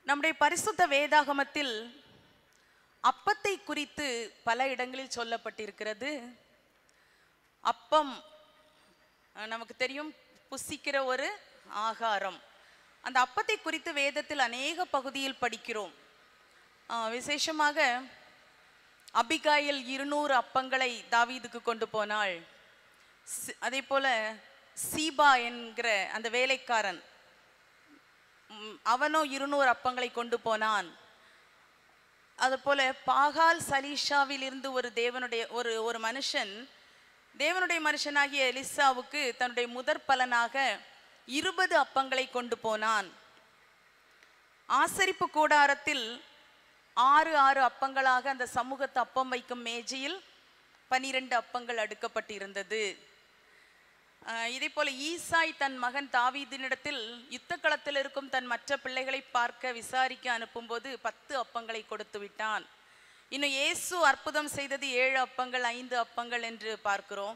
நம்முடைய பரிசுத்த வேதாகமத்தில் அப்பத்தை குறித்து பல இடங்களில் சொல்லப்பட்டிருக்கிறது அப்பம் அஹ், நமக்கு தெரியும் புசிக்கிற ஒரு ஆகாரம் அந்த அப்பத்தை குறித்து வேதத்தில் அநேக பகுதியில் படிக்கிறோம் அஹ், விசேஷமாக அபிகாயில் இருநூறு அப்பங்களை தாவீதுக்கு கொண்டு போனாள் சி- அதே போல சீபா என்கிற அந்த வேலைக்காரன் ம், அவனோ இருநூறு அப்பங்களை கொண்டு போனான் அதுபோல பாகால் சலீஷாவில் இருந்து ஒரு தேவனுடைய ஒரு ஒரு மனுஷன் தேவனுடைய மனுஷனாகிய எலிசாவுக்கு தன்னுடைய முதற் பலனாக இருபது அப்பங்களை கொண்டு போனான் ஆசரிப்பு கூடாரத்தில் ஆறு ஆறு அப்பங்களாக அந்த சமூகத்து அப்பம் வைக்கும் மேஜையில் பனிரெண்டு அப்பங்கள் அடுக்கப்பட்டிருந்தது ஆஹ் இதே போல ஈசாய் தன் மகன் தாவீதினிடத்தில் யுத்த களத்தில் இருக்கும் தன் மற்ற பிள்ளைகளை பார்க்க விசாரிக்க அனுப்பும்போது பத்து அப்பங்களை கொடுத்து விட்டான் இன்னும் இயேசு அற்புதம் செய்தது ஏழு அப்பங்கள் ஐந்து அப்பங்கள் என்று பார்க்கிறோம்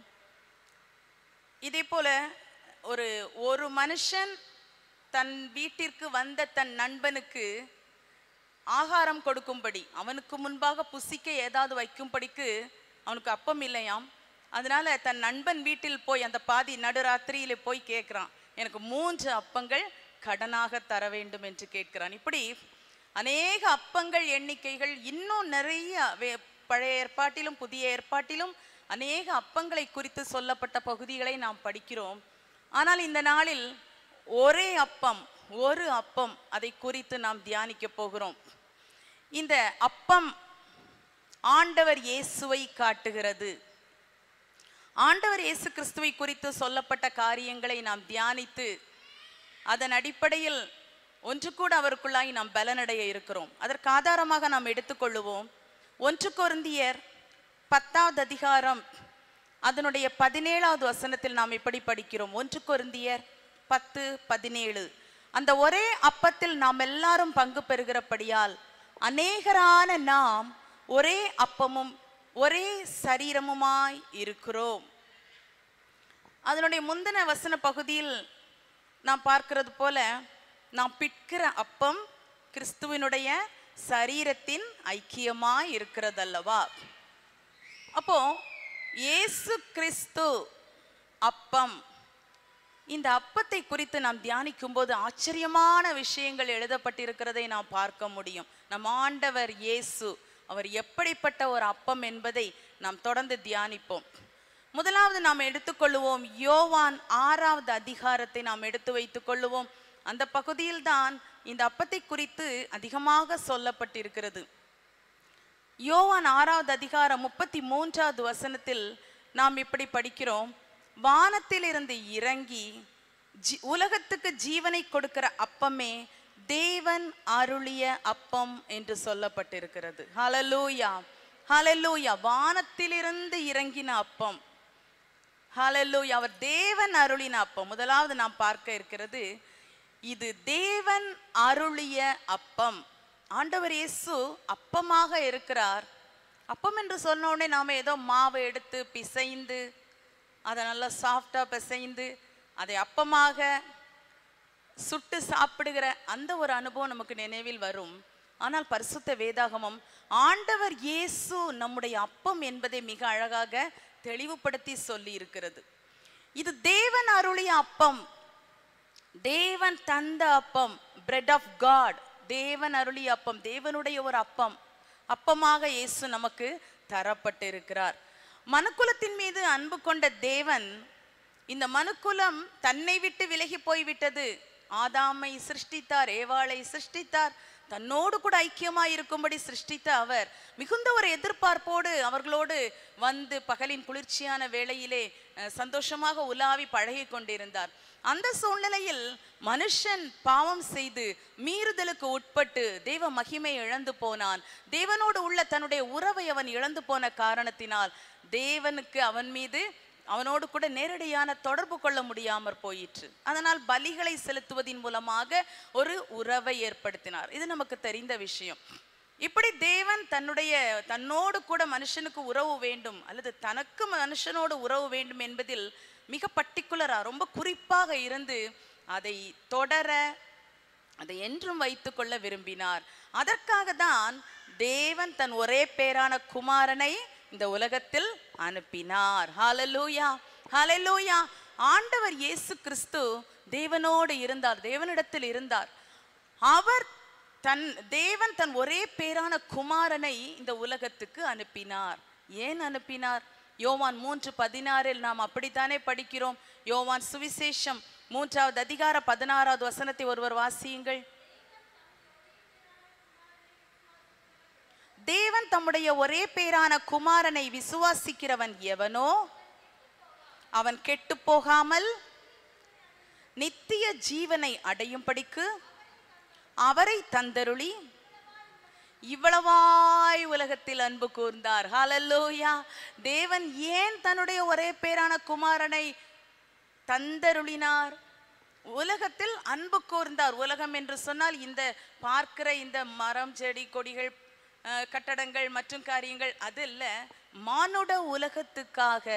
இதே போல ஒரு ஒரு மனுஷன் தன் வீட்டிற்கு வந்த தன் நண்பனுக்கு ஆகாரம் கொடுக்கும்படி அவனுக்கு முன்பாக புசிக்க ஏதாவது வைக்கும்படிக்கு அவனுக்கு அப்பம் இல்லையாம் அதனால தன் நண்பன் வீட்டில் போய் அந்த பாதி நடுராத்திரியில போய் கேட்குறான் எனக்கு மூன்று அப்பங்கள் கடனாக தர வேண்டும் என்று கேட்கிறான் இப்படி அநேக அப்பங்கள் எண்ணிக்கைகள் இன்னும் நிறைய வே- பழைய ஏற்பாட்டிலும் புதிய ஏற்பாட்டிலும் அநேக அப்பங்களை குறித்து சொல்லப்பட்ட பகுதிகளை நாம் படிக்கிறோம் ஆனால் இந்த நாளில் ஒரே அப்பம் ஒரு அப்பம் அதை குறித்து நாம் தியானிக்க போகிறோம் இந்த அப்பம் ஆண்டவர் இயேசுவை காட்டுகிறது ஆண்டவர் இயேசு கிறிஸ்துவை குறித்து சொல்லப்பட்ட காரியங்களை நாம் தியானித்து அதன் அடிப்படையில் ஒன்று கூட அவருக்குள்ளாய் நாம் பலனடைய இருக்கிறோம் அதற்கு ஆதாரமாக நாம் எடுத்துக்கொள்ளுவோம் ஒன்று கொருந்தியர் பத்தாவது அதிகாரம் அதனுடைய பதினேழாவது வசனத்தில் நாம் இப்படி படிக்கிறோம் ஒன்று கொருந்தியர் பத்து பதினேழு அந்த ஒரே அப்பத்தில் நாம் எல்லாரும் பங்கு பெறுகிறபடியால் அநேகரான நாம் ஒரே அப்பமும் ஒரே சரீரமுமாய் இருக்கிறோம் அதனுடைய முந்தின வசன பகுதியில் நாம் பார்க்கிறது போல நாம் பிட்கிற அப்பம் கிறிஸ்துவினுடைய சரீரத்தின் ஐக்கியமாய் இருக்கிறதல்லவா அப்போ இயேசு கிறிஸ்து அப்பம் இந்த அப்பத்தை குறித்து நாம் தியானிக்கும் போது ஆச்சரியமான விஷயங்கள் எழுதப்பட்டிருக்கிறதை நாம் பார்க்க முடியும் நம் ஆண்டவர் இயேசு அவர் எப்படிப்பட்ட ஒரு அப்பம் என்பதை நாம் தொடர்ந்து தியானிப்போம் முதலாவது நாம் எடுத்துக்கொள்ளுவோம் யோவான் ஆறாவது அதிகாரத்தை நாம் எடுத்து வைத்துக் கொள்ளுவோம் அந்த பகுதியில்தான் இந்த அப்பத்தை குறித்து அதிகமாக சொல்லப்பட்டிருக்கிறது யோவான் ஆறாவது அதிகாரம் முப்பத்தி மூன்றாவது வசனத்தில் நாம் இப்படி படிக்கிறோம் வானத்திலிருந்து இறங்கி ஜி- உலகத்துக்கு ஜீவனை கொடுக்கிற அப்பமே தேவன் அருளிய அப்பம் என்று சொல்லப்பட்டிருக்கிறது ஹalleluya ஹalleluya வானத்திலிருந்து இறங்கின அப்பம் ஹalleluya அவர் தேவன் அருளின அப்பம் முதலாவது நாம் பார்க்க இருக்கிறது இது தேவன் அருளிய அப்பம் ஆண்டவர் இயேசு அப்பமாக இருக்கிறார் அப்பம் என்று சொன்ன உடனே நாம ஏதோ மாவை எடுத்து பிசைந்து அதை நல்லா சாஃப்டா பிசைந்து அதை அப்பமாக சுட்டு சாப்பிடுகிற அந்த ஒரு அனுபவம் நமக்கு நினைவில் வரும் ஆனால் பரிசுத்த வேதாகமம் ஆண்டவர் இயேசு நம்முடைய அப்பம் என்பதை மிக அழகாக தெளிவுபடுத்தி சொல்லி இருக்கிறது இது தேவன் அருளிய அப்பம் தேவன் தந்த அப்பம் பிரெட் ஆஃப் காட் தேவன் அருளிய அப்பம் தேவனுடைய ஒரு அப்பம் அப்பமாக இயேசு நமக்கு தரப்பட்டிருக்கிறார் மனுக்குலத்தின் மீது அன்பு கொண்ட தேவன் இந்த மனுக்குலம் தன்னை விட்டு விலகி போய்விட்டது ஆதாமை சிருஷ்டித்தார் ஏவாளை சிருஷ்டித்தார் தன்னோடு கூட ஐக்கியமாய் இருக்கும்படி சிருஷ்டித்த அவர் மிகுந்த ஒரு எதிர்பார்ப்போடு அவர்களோடு வந்து பகலின் குளிர்ச்சியான வேளையிலே அஹ், சந்தோஷமாக உலாவி பழகி கொண்டிருந்தார் அந்த சூழ்நிலையில் மனுஷன் பாவம் செய்து மீறுதலுக்கு உட்பட்டு தேவ மகிமை இழந்து போனான் தேவனோடு உள்ள தன்னுடைய உறவை அவன் இழந்து போன காரணத்தினால் தேவனுக்கு அவன் மீது அவனோடு கூட நேரடியான தொடர்பு கொள்ள முடியாமற் போயிற்று அதனால் பலிகளை செலுத்துவதின் மூலமாக ஒரு உறவை ஏற்படுத்தினார் இது நமக்கு தெரிந்த விஷயம் இப்படி தேவன் தன்னுடைய தன்னோடு கூட மனுஷனுக்கு உறவு வேண்டும் அல்லது தனக்கு மனுஷனோடு உறவு வேண்டும் என்பதில் மிக பர்டிகுலரா ரொம்ப குறிப்பாக இருந்து அதை தொடர அதை என்றும் வைத்துக்கொள்ள விரும்பினார் அதற்காக தான் தேவன் தன் ஒரே பேரான குமாரனை இந்த உலகத்தில் அனுப்பினார் ஹalleluya ஹalleluya ஆண்டவர் இயேசு கிறிஸ்து தேவனோடு இருந்தார் தேவனிடத்தில் இருந்தார் அவர் தன் தேவன் தன் ஒரே பேரான குமாரனை இந்த உலகத்துக்கு அனுப்பினார் ஏன் அனுப்பினார் யோவான் மூன்று பதினாறில் நாம் அப்படித்தானே படிக்கிறோம் யோவான் சுவிசேஷம் மூன்றாவது அதிகார பதினாறாவது வசனத்தை ஒருவர் வாசியுங்கள் தேவன் தம்முடைய ஒரே பேரான குமாரனை விசுவாசிக்கிறவன் எவனோ அவன் கெட்டு போகாமல் நித்திய ஜீவனை அடையும்படிக்கு அவரை தந்தருளி இவ்வளவாய் உலகத்தில் அன்பு கூர்ந்தார் ஹalleluya தேவன் ஏன் தன்னுடைய ஒரே பேரான குமாரனை தந்தருளினார் உலகத்தில் அன்பு கூர்ந்தார் உலகம் என்று சொன்னால் இந்த பார்க்கிற இந்த மரம் செடி கொடிகள் அஹ், கட்டடங்கள் மற்றும் காரியங்கள் அது இல்ல மானுட உலகத்துக்காக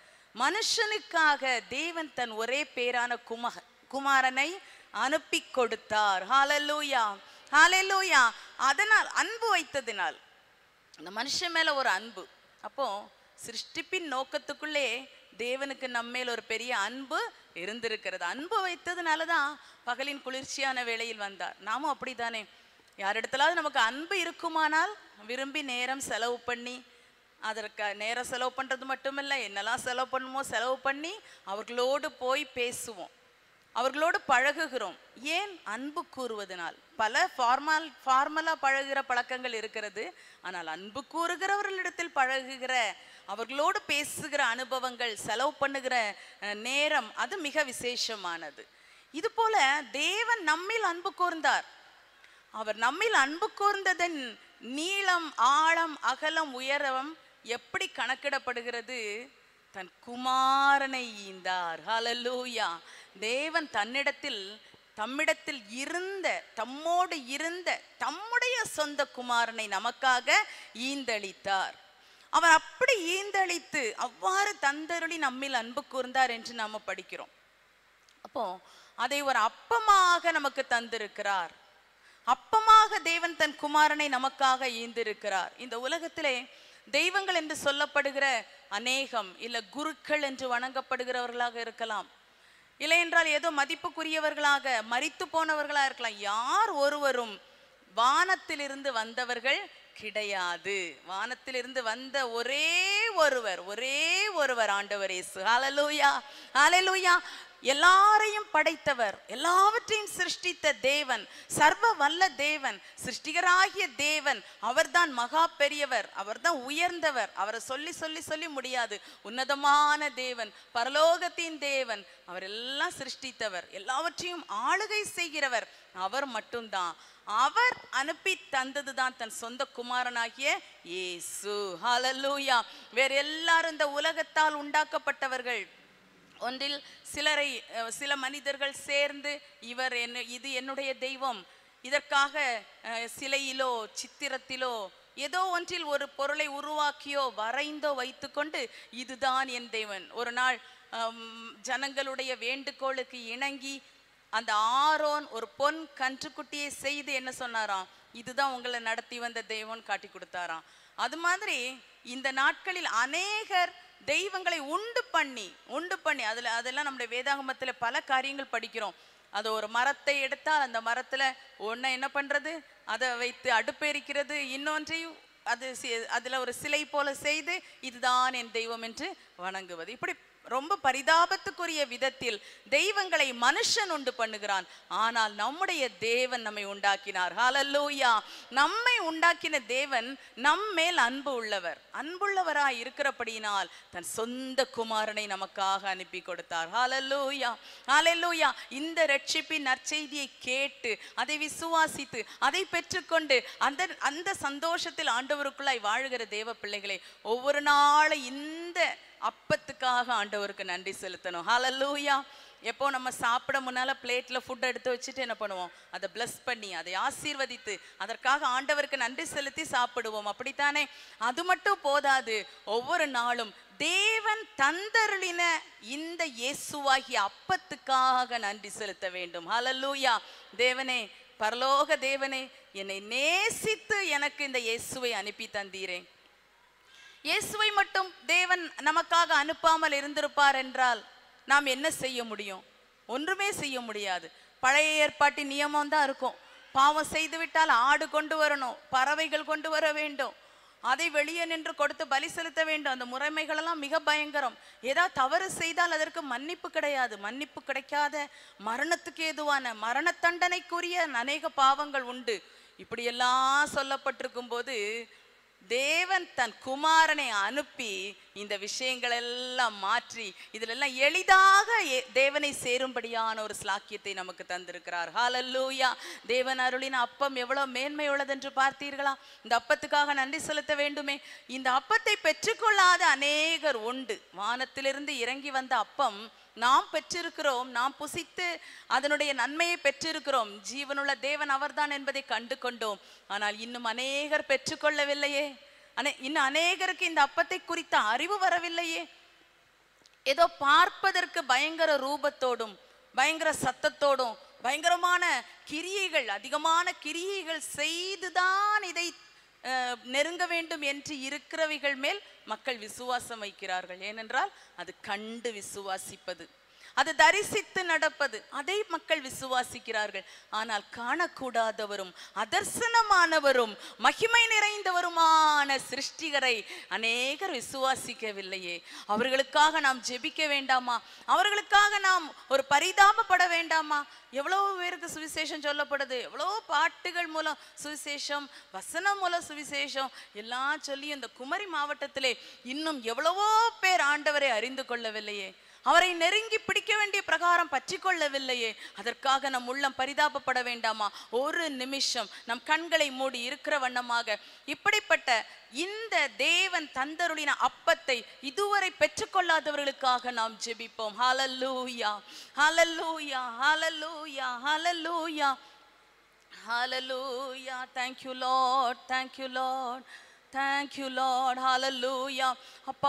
மனுஷனுக்காக தேவன் தன் ஒரே பேரான கும குமாரனை அனுப்பி கொடுத்தார் ஹalleluya ஹalleluya அதனால் அன்பு வைத்ததினால் அந்த மனுஷன் மேல ஒரு அன்பு அப்போ சிருஷ்டிப்பின் நோக்கத்துக்குள்ளே தேவனுக்கு நம்மேல் ஒரு பெரிய அன்பு இருந்திருக்கிறது அன்பு வைத்ததுனால தான் பகலின் குளிர்ச்சியான வேளையில் வந்தார் நாமும் அப்படித்தானே யாரிடத்துலாவது நமக்கு அன்பு இருக்குமானால் விரும்பி நேரம் செலவு பண்ணி அதற்கு நேரம் செலவு பண்ணுறது மட்டுமில்ல என்னெல்லாம் செலவு பண்ணுமோ செலவு பண்ணி அவர்களோடு போய் பேசுவோம் அவர்களோடு பழகுகிறோம் ஏன் அன்பு கூறுவதனால் பல ஃபார்மல் ஃபார்மலாக பழகுகிற பழக்கங்கள் இருக்கிறது ஆனால் அன்பு கூறுகிறவர்களிடத்தில் பழகுகிற அவர்களோடு பேசுகிற அனுபவங்கள் செலவு பண்ணுகிற அஹ், நேரம் அது மிக விசேஷமானது இது போல தேவன் நம்மில் அன்பு கூர்ந்தார் அவர் நம்மில் அன்பு கூர்ந்ததன் நீளம் ஆழம் அகலம் உயரம் எப்படி கணக்கிடப்படுகிறது தன் குமாரனை ஈந்தார் ஹalleluya தேவன் தன்னிடத்தில் தம்மிடத்தில் இருந்த தம்மோடு இருந்த தம்முடைய சொந்த குமாரனை நமக்காக ஈந்தளித்தார் அவர் அப்படி ஈந்தளித்து அவ்வாறு தந்தருளி நம்மில் அன்பு கூர்ந்தார் என்று நாம படிக்கிறோம் அப்போ அதை ஒரு அப்பமாக நமக்கு தந்திருக்கிறார் அப்பமாக தேவன் தன் குமாரனை நமக்காக ஈந்திருக்கிறார் இந்த உலகத்திலே தெய்வங்கள் என்று சொல்லப்படுகிற அநேகம் இல்ல குருக்கள் என்று வணங்கப்படுகிறவர்களாக இருக்கலாம் இல்லை என்றால் ஏதோ மதிப்புக்குரியவர்களாக மரித்து போனவர்களா இருக்கலாம் யார் ஒருவரும் வானத்திலிருந்து வந்தவர்கள் கிடையாது வானத்திலிருந்து வந்த ஒரே ஒருவர் ஒரே ஒருவர் ஆண்டவர் இயேசு ஹalleluya ஹalleluya எல்லாரையும் படைத்தவர் எல்லாவற்றையும் சிருஷ்டித்த தேவன் சர்வ வல்ல தேவன் சிருஷ்டிகராகிய தேவன் அவர்தான் மகா பெரியவர் அவர்தான் உயர்ந்தவர் அவரை சொல்லி சொல்லி சொல்லி முடியாது உன்னதமான தேவன் பரலோகத்தின் தேவன் அவர் எல்லாம் சிருஷ்டித்தவர் எல்லாவற்றையும் ஆளுகை செய்கிறவர் அவர் மட்டும்தான் அவர் அனுப்பி தந்ததுதான் தன் சொந்த குமாரனாகிய இயேசு ஹalleluya வேற எல்லாரும் இந்த உலகத்தால் உண்டாக்கப்பட்டவர்கள் ஒன்றில் சிலரை அஹ், சில மனிதர்கள் சேர்ந்து இவர் என்ன இது என்னுடைய தெய்வம் இதற்காக அஹ், சிலையிலோ சித்திரத்திலோ ஏதோ ஒன்றில் ஒரு பொருளை உருவாக்கியோ வரைந்தோ வைத்துக்கொண்டு இதுதான் என் தெய்வன் ஒரு நாள் அம், ஜனங்களுடைய வேண்டுகோளுக்கு இணங்கி அந்த ஆரோன் ஒரு பொன் கன்றுக்குட்டியை செய்து என்ன சொன்னாராம் இதுதான் உங்களை நடத்தி வந்த தெய்வம் காட்டி கொடுத்தாராம் அது மாதிரி இந்த நாட்களில் அநேகர் தெய்வங்களை உண்டு பண்ணி உண்டு பண்ணி அதுல அதெல்லாம் நம்முடைய வேதாகமத்துல பல காரியங்கள் படிக்கிறோம் அது ஒரு மரத்தை எடுத்தால் அந்த மரத்துல ஒன்றை என்ன பண்றது அதை வைத்து அடுப்பெரிக்கிறது இன்னொன்றையும் அது சி- அதுல ஒரு சிலை போல செய்து இதுதான் என் தெய்வம் என்று வணங்குவது இப்படி ரொம்ப பரிதாபத்துக்குரிய விதத்தில் தெய்வங்களை மனுஷன் உண்டு பண்ணுகிறான் ஆனால் நம்முடைய தேவன் நம்மை உண்டாக்கினார் ஹalleluya நம்மை உண்டாக்கின தேவன் நம் மேல் அன்பு உள்ளவர் அன்புள்ளவராய் இருக்கிறபடியினால் தன் சொந்த குமாரனை நமக்காக அனுப்பி கொடுத்தார் ஹalleluya ஹalleluya இந்த ரட்சிப்பின் நற்செய்தியை கேட்டு அதை விசுவாசித்து அதை பெற்றுக்கொண்டு அந்த அந்த சந்தோஷத்தில் ஆண்டவருக்குள்ளாய் வாழுகிற தேவ பிள்ளைகளை ஒவ்வொரு நாளும் இந்த அப்பத்துக்காக ஆண்டவருக்கு நன்றி செலுத்தணும் ஹalleluya எப்போ நம்ம சாப்பிட முன்னால பிளேட்ல ஃபுட் எடுத்து வச்சுட்டு என்ன பண்ணுவோம் அதை பிளஸ் பண்ணி அதை ஆசீர்வதித்து அதற்காக ஆண்டவருக்கு நன்றி செலுத்தி சாப்பிடுவோம் அப்படித்தானே அது மட்டும் போதாது ஒவ்வொரு நாளும் தேவன் தந்தருளின இந்த இயேசுவாகிய அப்பத்துக்காக நன்றி செலுத்த வேண்டும் ஹalleluya தேவனே பரலோக தேவனே என்னை நேசித்து எனக்கு இந்த இயேசுவை அனுப்பி தந்தீரே இயேசுவை மட்டும் தேவன் நமக்காக அனுப்பாமல் இருந்திருப்பார் என்றால் நாம் என்ன செய்ய முடியும் ஒன்றுமே செய்ய முடியாது பழைய ஏற்பாட்டின் நியமம் தான் இருக்கும் பாவம் செய்து விட்டால் ஆடு கொண்டு வரணும் பறவைகள் கொண்டு வர வேண்டும் அதை வெளியே நின்று கொடுத்து பலி செலுத்த வேண்டும் அந்த முறைமைகள் எல்லாம் மிக பயங்கரம் ஏதாவது தவறு செய்தால் அதற்கு மன்னிப்பு கிடையாது மன்னிப்பு கிடைக்காத மரணத்துக்கு ஏதுவான மரண தண்டனைக்குரிய அநேக பாவங்கள் உண்டு இப்படியெல்லாம் சொல்லப்பட்டிருக்கும் போது தேவன் தன் குமாரனை அனுப்பி இந்த விஷயங்கள் எல்லாம் மாற்றி இதுல எல்லாம் எளிதாக ஏ- தேவனை சேரும்படியான ஒரு ஸ்லாக்கியத்தை நமக்கு தந்திருக்கிறார் ஹalleluya தேவன் அருளின அப்பம் எவ்வளவு மேன்மை உள்ளதென்று பார்த்தீர்களா இந்த அப்பத்துக்காக நன்றி செலுத்த வேண்டுமே இந்த அப்பத்தை பெற்றுக்கொள்ளாத அநேகர் உண்டு வானத்திலிருந்து இறங்கி வந்த அப்பம் நாம் பெற்றிருக்கிறோம் நாம் புசித்து அதனுடைய நன்மையை பெற்றிருக்கிறோம் ஜீவனுள்ள தேவன் அவர்தான் என்பதை கண்டு கொண்டோம் ஆனால் இன்னும் அநேகர் பெற்றுக்கொள்ளவில்லையே அனே இன்னும் அநேகருக்கு இந்த அப்பத்தை குறித்த அறிவு வரவில்லையே ஏதோ பார்ப்பதற்கு பயங்கர ரூபத்தோடும் பயங்கர சத்தத்தோடும் பயங்கரமான கிரியைகள் அதிகமான கிரியைகள் செய்துதான் இதை அஹ், நெருங்க வேண்டும் என்று இருக்கிறவைகள் மேல் மக்கள் விசுவாசம் வைக்கிறார்கள் ஏனென்றால் அது கண்டு விசுவாசிப்பது அது தரிசித்து நடப்பது அதை மக்கள் விசுவாசிக்கிறார்கள் ஆனால் காணக்கூடாதவரும் அதர்சனமானவரும் மகிமை நிறைந்தவருமான சிருஷ்டிகரை அநேகர் விசுவாசிக்கவில்லையே அவர்களுக்காக நாம் ஜெபிக்க வேண்டாமா அவர்களுக்காக நாம் ஒரு பரிதாபப்பட வேண்டாமா எவ்வளவு பேருக்கு சுவிசேஷம் சொல்லப்படுது எவ்வளோ பாட்டுகள் மூலம் சுவிசேஷம் வசனம் மூலம் சுவிசேஷம் எல்லாம் சொல்லி இந்த குமரி மாவட்டத்திலே இன்னும் எவ்வளவோ பேர் ஆண்டவரை அறிந்து கொள்ளவில்லையே அவரை நெருங்கி பிடிக்க வேண்டிய பிரகாரம் பற்றி கொள்ளவில்லையே அதற்காக நம் உள்ளம் பரிதாபப்பட வேண்டாமா ஒரு நிமிஷம் நம் கண்களை மூடி இருக்கிற வண்ணமாக இப்படிப்பட்ட இந்த தேவன் தந்தருளின அப்பத்தை இதுவரை பெற்றுக்கொள்ளாதவர்களுக்காக நாம் ஜெபிப்போம் ஹalleluya ஹalleluya ஹalleluya ஹalleluya Hallelujah. Thank you, Lord. Thank you, Lord. Thank you, Lord. Hallelujah. அப்பா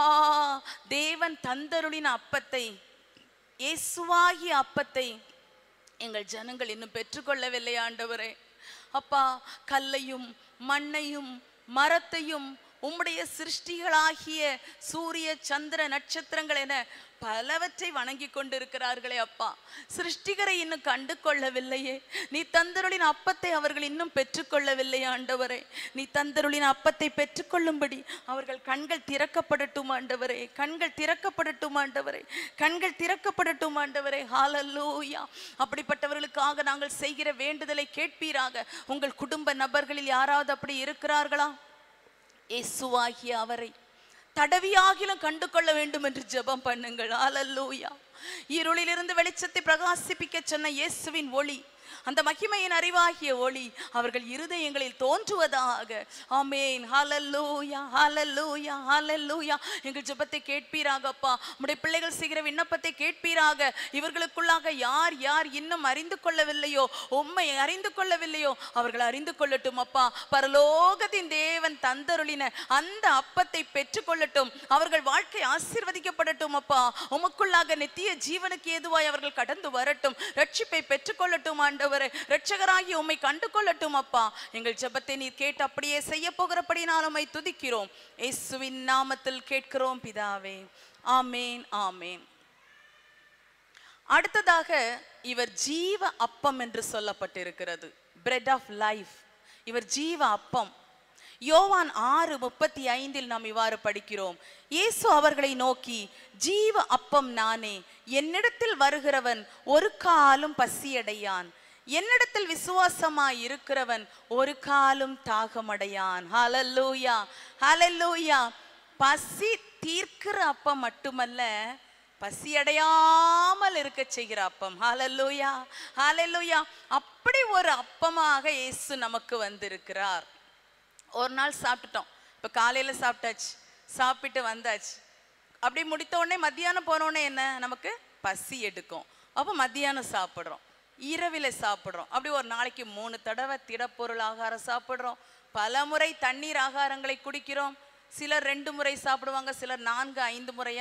தேவன் தந்தருளின அப்பத்தை இயேசுவாகிய அப்பத்தை எங்கள் ஜனங்கள் இன்னும் பெற்றுக்கொள்ளவில்லை ஆண்டவரே அப்பா கல்லையும் மண்ணையும் மரத்தையும் உம்முடைய சிருஷ்டிகளாகிய சூரிய சந்திர நட்சத்திரங்கள் என பலவற்றை வணங்கி கொண்டிருக்கிறார்களே அப்பா சிருஷ்டிகரை இன்னும் கண்டு கொள்ளவில்லையே நீ தந்தருளின் அப்பத்தை அவர்கள் இன்னும் பெற்றுக்கொள்ளவில்லை ஆண்டவரே நீ தந்தருளின் அப்பத்தை பெற்றுக்கொள்ளும்படி அவர்கள் கண்கள் திறக்கப்படட்டும் ஆண்டவரே கண்கள் திறக்கப்படட்டும் ஆண்டவரே கண்கள் திறக்கப்படட்டும் ஆண்டவரே ஹalleluya அப்படிப்பட்டவர்களுக்காக நாங்கள் செய்கிற வேண்டுதலை கேட்பீராக உங்கள் குடும்ப நபர்களில் யாராவது அப்படி இருக்கிறார்களா இயேசுவாகிய அவரை தடவியாகிலும் கண்டு கொள்ள வேண்டும் என்று ஜெபம் பண்ணுங்கள் ஹalleluya இருளிலிருந்து வெளிச்சத்தை பிரகாசிப்பிக்க சொன்ன இயேசுவின் ஒளி அந்த மகிமையின் அறிவாகிய ஒளி அவர்கள் இருதயங்களில் தோன்றுவதாக ஆமென் ஹalleluya ஹalleluya ஹalleluya எங்கள் ஜெபத்தை கேட்பீராகப்பா உம்முடைய பிள்ளைகள் செய்கிற விண்ணப்பத்தை கேட்பீராக இவர்களுக்குள்ளாக யார் யார் இன்னும் அறிந்து கொள்ளவில்லையோ உம்மை அறிந்து கொள்ளவில்லையோ அவர்கள் அறிந்து கொள்ளட்டும் அப்பா பரலோகத்தின் தேவன் தந்தருளின அந்த அப்பத்தை பெற்றுக்கொள்ளட்டும் அவர்கள் வாழ்க்கை ஆசீர்வதிக்கப்படட்டும் அப்பா உமக்குள்ளாக நித்திய ஜீவனுக்கு ஏதுவாய் அவர்கள் கடந்து வரட்டும் ரட்சிப்பை பெற்றுக்கொள்ளட்டும் ஆண்டவரே ரட்சகராகி உம்மை கண்டு கொள்ளட்டும் அப்பா எங்கள் ஜெபத்தை நீர் கேட்டு அப்படியே செய்ய போகிறபடினால் உம்மை துதிக்கிறோம் இயேசுவின் நாமத்தில் கேட்கிறோம் பிதாவே ஆமேன் ஆமேன் அடுத்ததாக இவர் ஜீவ அப்பம் என்று சொல்லப்பட்டிருக்கிறது பிரெட் ஆஃப் லைஃப் இவர் ஜீவ அப்பம் யோவான் ஆறு முப்பத்தி ஐந்தில் நாம் இவ்வாறு படிக்கிறோம் இயேசு அவர்களை நோக்கி ஜீவ அப்பம் நானே என்னிடத்தில் வருகிறவன் ஒரு காலும் பசியடையான் என்னிடத்தில் விசுவாசமாய் இருக்கிறவன் ஒரு காலும் தாகமடையான் ஹalleluya ஹalleluya பசி தீர்க்கிற அப்பம் மட்டுமல்ல பசியடையாமல் இருக்க செய்கிற அப்பம் ஹalleluya ஹalleluya அப்படி ஒரு அப்பமாக இயேசு நமக்கு வந்திருக்கிறார் ஒரு நாள் சாப்பிட்டுட்டோம் இப்போ காலையில் சாப்பிட்டாச்சு சாப்பிட்டு வந்தாச்சு அப்படி முடித்த உடனே மத்தியானம் போன உடனே என்ன நமக்கு பசி எடுக்கும் அப்போ மத்தியானம் சாப்பிட்றோம் இரவில் சாப்பிட்றோம் அப்படி ஒரு நாளைக்கு மூணு தடவை திடப்பொருள் ஆகாரம் சாப்பிட்றோம் பல முறை தண்ணீர் ஆகாரங்களை குடிக்கிறோம் சிலர் ரெண்டு முறை சாப்பிடுவாங்க சிலர் நான்கு ஐந்து முறையா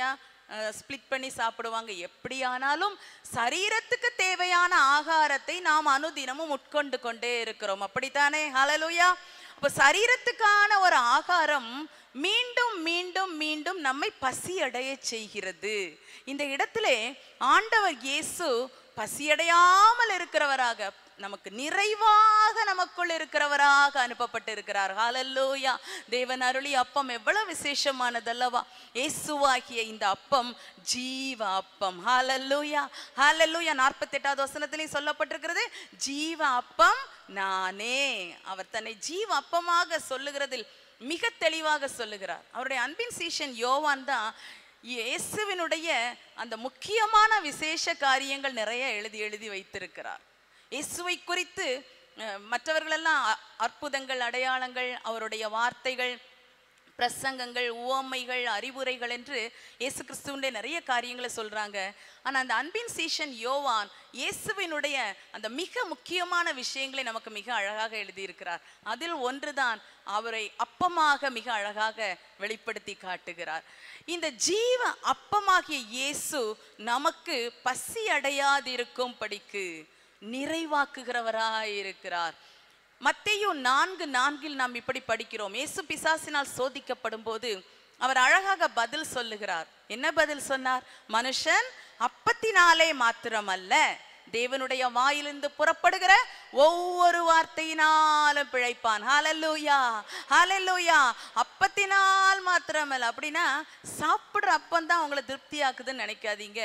ஸ்ப்ளிட் பண்ணி சாப்பிடுவாங்க எப்படியானாலும் சரீரத்துக்கு தேவையான ஆகாரத்தை நாம் அனுதினமும் உட்கொண்டு கொண்டே இருக்கிறோம் அப்படித்தானே ஹalleluya அப்ப சரீரத்துக்கான ஒரு ஆகாரம் மீண்டும் மீண்டும் மீண்டும் நம்மை பசியடைய செய்கிறது இந்த இடத்திலே ஆண்டவர் இயேசு பசியடையாமல் இருக்கிறவராக நமக்கு நிறைவாக நமக்குள் இருக்கிறவராக அனுப்பப்பட்டு இருக்கிறார் ஹalleluya தேவன் அருளி அப்பம் எவ்வளவு விசேஷமானதல்லவா இயேசுவாகிய இந்த அப்பம் ஜீவ அப்பம் ஹalleluya ஹalleluya 48வது வசனத்திலே சொல்லப்பட்டிருக்கிறது ஜீவ அப்பம் நானே அவர் தன்னை ஜீவ அப்பமாக சொல்லுகிறதில் மிக தெளிவாக சொல்லுகிறார் அவருடைய அன்பின் சீஷன் யோவான் தான் இயேசுவினுடைய அந்த முக்கியமான விசேஷ காரியங்கள் நிறைய எழுதி எழுதி வைத்திருக்கிறார் இயேசுவை குறித்து அஹ், மற்றவர்களெல்லாம் அ- அற்புதங்கள் அடையாளங்கள் அவருடைய வார்த்தைகள் பிரசங்கங்கள் உவமைகள் அறிவுரைகள் என்று இயேசு கிறிஸ்துவனுடைய நிறைய காரியங்களை சொல்றாங்க ஆனா அந்த அன்பின் சீஷன் யோவான் இயேசுவினுடைய அந்த மிக முக்கியமான விஷயங்களை நமக்கு மிக அழகாக எழுதியிருக்கிறார் அதில் ஒன்றுதான் அவரை அப்பமாக மிக அழகாக வெளிப்படுத்தி காட்டுகிறார் இந்த ஜீவ அப்பமாகிய இயேசு நமக்கு பசி அடையாதிருக்கும் படிக்கு நிறைவாக்குகிறவராய் இருக்கிறார் மத்தேயு நான்கு நான்கில் நாம் இப்படி படிக்கிறோம் இயேசு பிசாசினால் சோதிக்கப்படும் போது அவர் அழகாக பதில் சொல்லுகிறார் என்ன பதில் சொன்னார் மனுஷன் அப்பத்தினாலே மாத்திரமல்ல தேவனுடைய வாயிலிருந்து புறப்படுகிற ஒவ்வொரு வார்த்தையினாலும் பிழைப்பான் ஹalleluya ஹalleluya அப்பத்தினால் மாத்திரமல்ல அப்படின்னா சாப்பிடுற அப்பம் தான் உங்களை திருப்தியாக்குதுன்னு நினைக்காதீங்க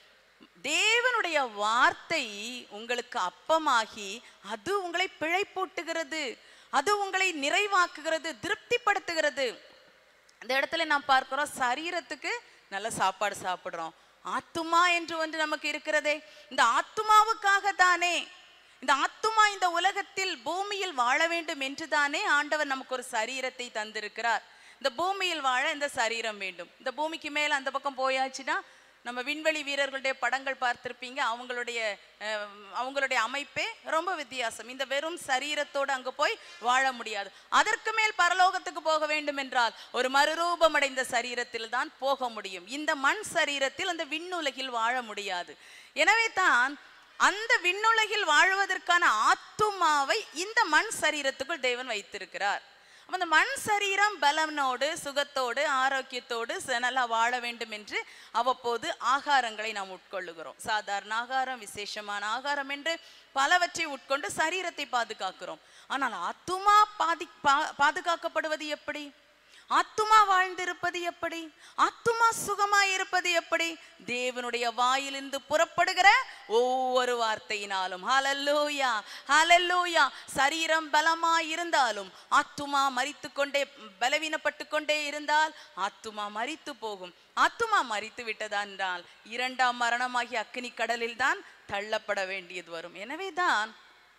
தேவனுடைய வார்த்தை உங்களுக்கு அப்பமாகி அது உங்களை பிழைப்பூட்டுகிறது அது உங்களை நிறைவாக்குகிறது திருப்திப்படுத்துகிறது இந்த இடத்துல நாம் பார்க்கிறோம் சரீரத்துக்கு நல்ல சாப்பாடு சாப்பிடுறோம் ஆத்துமா என்று ஒன்று நமக்கு இருக்கிறதே இந்த ஆத்துமாவுக்காக தானே இந்த ஆத்துமா இந்த உலகத்தில் பூமியில் வாழ வேண்டும் என்று தானே ஆண்டவர் நமக்கு ஒரு சரீரத்தை தந்திருக்கிறார் இந்த பூமியில் வாழ இந்த சரீரம் வேண்டும் இந்த பூமிக்கு மேல அந்த பக்கம் போயாச்சுன்னா நம்ம விண்வெளி வீரர்களுடைய படங்கள் பார்த்திருப்பீங்க அவங்களுடைய அஹ், அவங்களுடைய அமைப்பே ரொம்ப வித்தியாசம் இந்த வெறும் சரீரத்தோடு அங்க போய் வாழ முடியாது அதற்கு மேல் பரலோகத்துக்கு போக வேண்டும் என்றால் ஒரு மறுரூபம் அடைந்த சரீரத்தில் தான் போக முடியும் இந்த மண் சரீரத்தில் அந்த விண்ணுலகில் வாழ முடியாது எனவே தான் அந்த விண்ணுலகில் வாழ்வதற்கான ஆத்துமாவை இந்த மண் சரீரத்துக்குள் தேவன் வைத்திருக்கிறார் அப்ப அந்த மண் சரீரம் பலனோடு சுகத்தோடு ஆரோக்கியத்தோடு ச- நல்லா வாழ வேண்டும் என்று அவ்வப்போது ஆகாரங்களை நாம் உட்கொள்ளுகிறோம் சாதாரண ஆகாரம் விசேஷமான ஆகாரம் என்று பலவற்றை உட்கொண்டு சரீரத்தை பாதுகாக்கிறோம் ஆனால் ஆத்துமா பாதி பா- பாதுகாக்கப்படுவது எப்படி ஆத்துமா வாழ்ந்திருப்பது எப்படி ஆத்துமா சுகமாய் இருப்பது எப்படி தேவனுடைய வாயிலிருந்து புறப்படுகிற ஒவ்வொரு வார்த்தையினாலும் ஹalleluya ஹalleluya சரீரம் பலமாய் இருந்தாலும் ஆத்துமா மரித்து கொண்டே பலவீனப்பட்டு கொண்டே இருந்தால் ஆத்துமா மரித்து போகும் ஆத்துமா மரித்து விட்டதென்றால் இரண்டாம் மரணமாகி அக்கினி கடலில் தான் தள்ளப்பட வேண்டியது வரும் எனவேதான்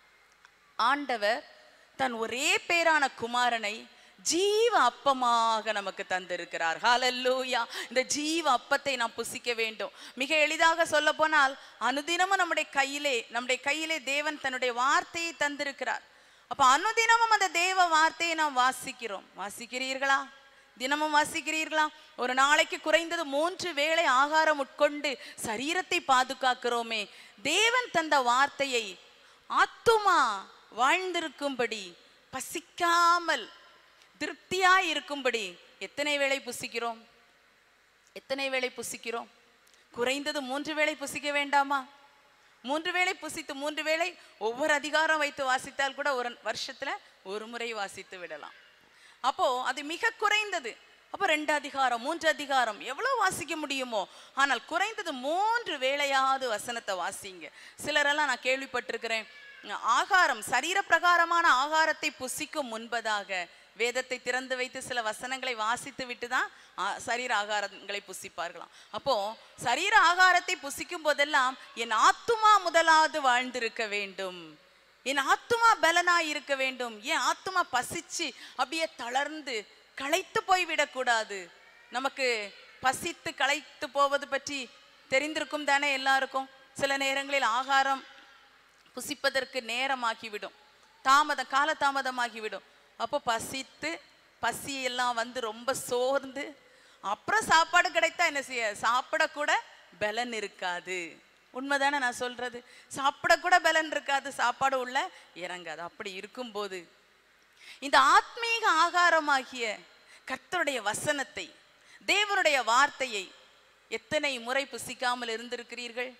ஆண்டவர் தன் ஒரே பேரான குமாரனை ஜீவ அப்பமாக நமக்கு தந்திருக்கிறார் ஹalleluya இந்த ஜீவ அப்பத்தை நாம் புசிக்க வேண்டும் மிக எளிதாக சொல்ல போனால் அனுதினமும் நம்முடைய கையிலே நம்முடைய கையிலே தேவன் தன்னுடைய வார்த்தையை தந்திருக்கிறார் அப்ப அனுதினமும் அந்த தேவ வார்த்தையை நாம் வாசிக்கிறோம் வாசிக்கிறீர்களா தினமும் வாசிக்கிறீர்களா ஒரு நாளைக்கு குறைந்தது மூன்று வேளை ஆகாரம் உட்கொண்டு சரீரத்தை பாதுகாக்கிறோமே தேவன் தந்த வார்த்தையை ஆத்துமா வாழ்ந்திருக்கும்படி பசிக்காமல் திருப்தியாய் இருக்கும்படி எத்தனை வேளை புசிக்கிறோம் எத்தனை வேளை புசிக்கிறோம் குறைந்தது மூன்று வேளை புசிக்க வேண்டாமா மூன்று வேளை புசித்து மூன்று வேளை ஒவ்வொரு அதிகாரம் வைத்து வாசித்தால் கூட ஒரு வருஷத்துல ஒரு முறை வாசித்து விடலாம் அப்போ அது மிக குறைந்தது அப்போ ரெண்டு அதிகாரம் மூன்று அதிகாரம் எவ்வளவு வாசிக்க முடியுமோ ஆனால் குறைந்தது மூன்று வேளையாவது வசனத்தை வாசிங்க சிலரெல்லாம் நான் கேள்விப்பட்டிருக்கிறேன் ஆகாரம் சரீர பிரகாரமான ஆகாரத்தை புசிக்கும் முன்பதாக வேதத்தை திறந்து வைத்து சில வசனங்களை வாசித்து விட்டு தான் ஆ- சரீர ஆகாரங்களை புசிப்பார்களாம் அப்போ சரீர ஆகாரத்தை புசிக்கும் போதெல்லாம் என் ஆத்துமா முதலாவது வாழ்ந்திருக்க வேண்டும் என் ஆத்துமா பலனாய் இருக்க வேண்டும் என் ஆத்துமா பசிச்சு அப்படியே தளர்ந்து களைத்து போய் விடக்கூடாது நமக்கு பசித்து களைத்து போவது பற்றி தெரிந்திருக்கும் தானே எல்லாருக்கும் சில நேரங்களில் ஆகாரம் புசிப்பதற்கு நேரமாகிவிடும் தாமதம் காலதாமதமாகிவிடும் அப்போ பசித்து பசியெல்லாம் வந்து ரொம்ப சோர்ந்து அப்புறம் சாப்பாடு கிடைத்தா என்ன செய்ய சாப்பிட கூட பலன் இருக்காது உண்மைதானே நான் சொல்றது சாப்பிட கூட பலன் இருக்காது சாப்பாடு உள்ள இறங்காது அப்படி இருக்கும்போது இந்த ஆத்மீக ஆகாரமாகிய கர்த்தருடைய வசனத்தை தேவனுடைய வார்த்தையை எத்தனை முறை புசிக்காமல் இருந்திருக்கிறீர்கள்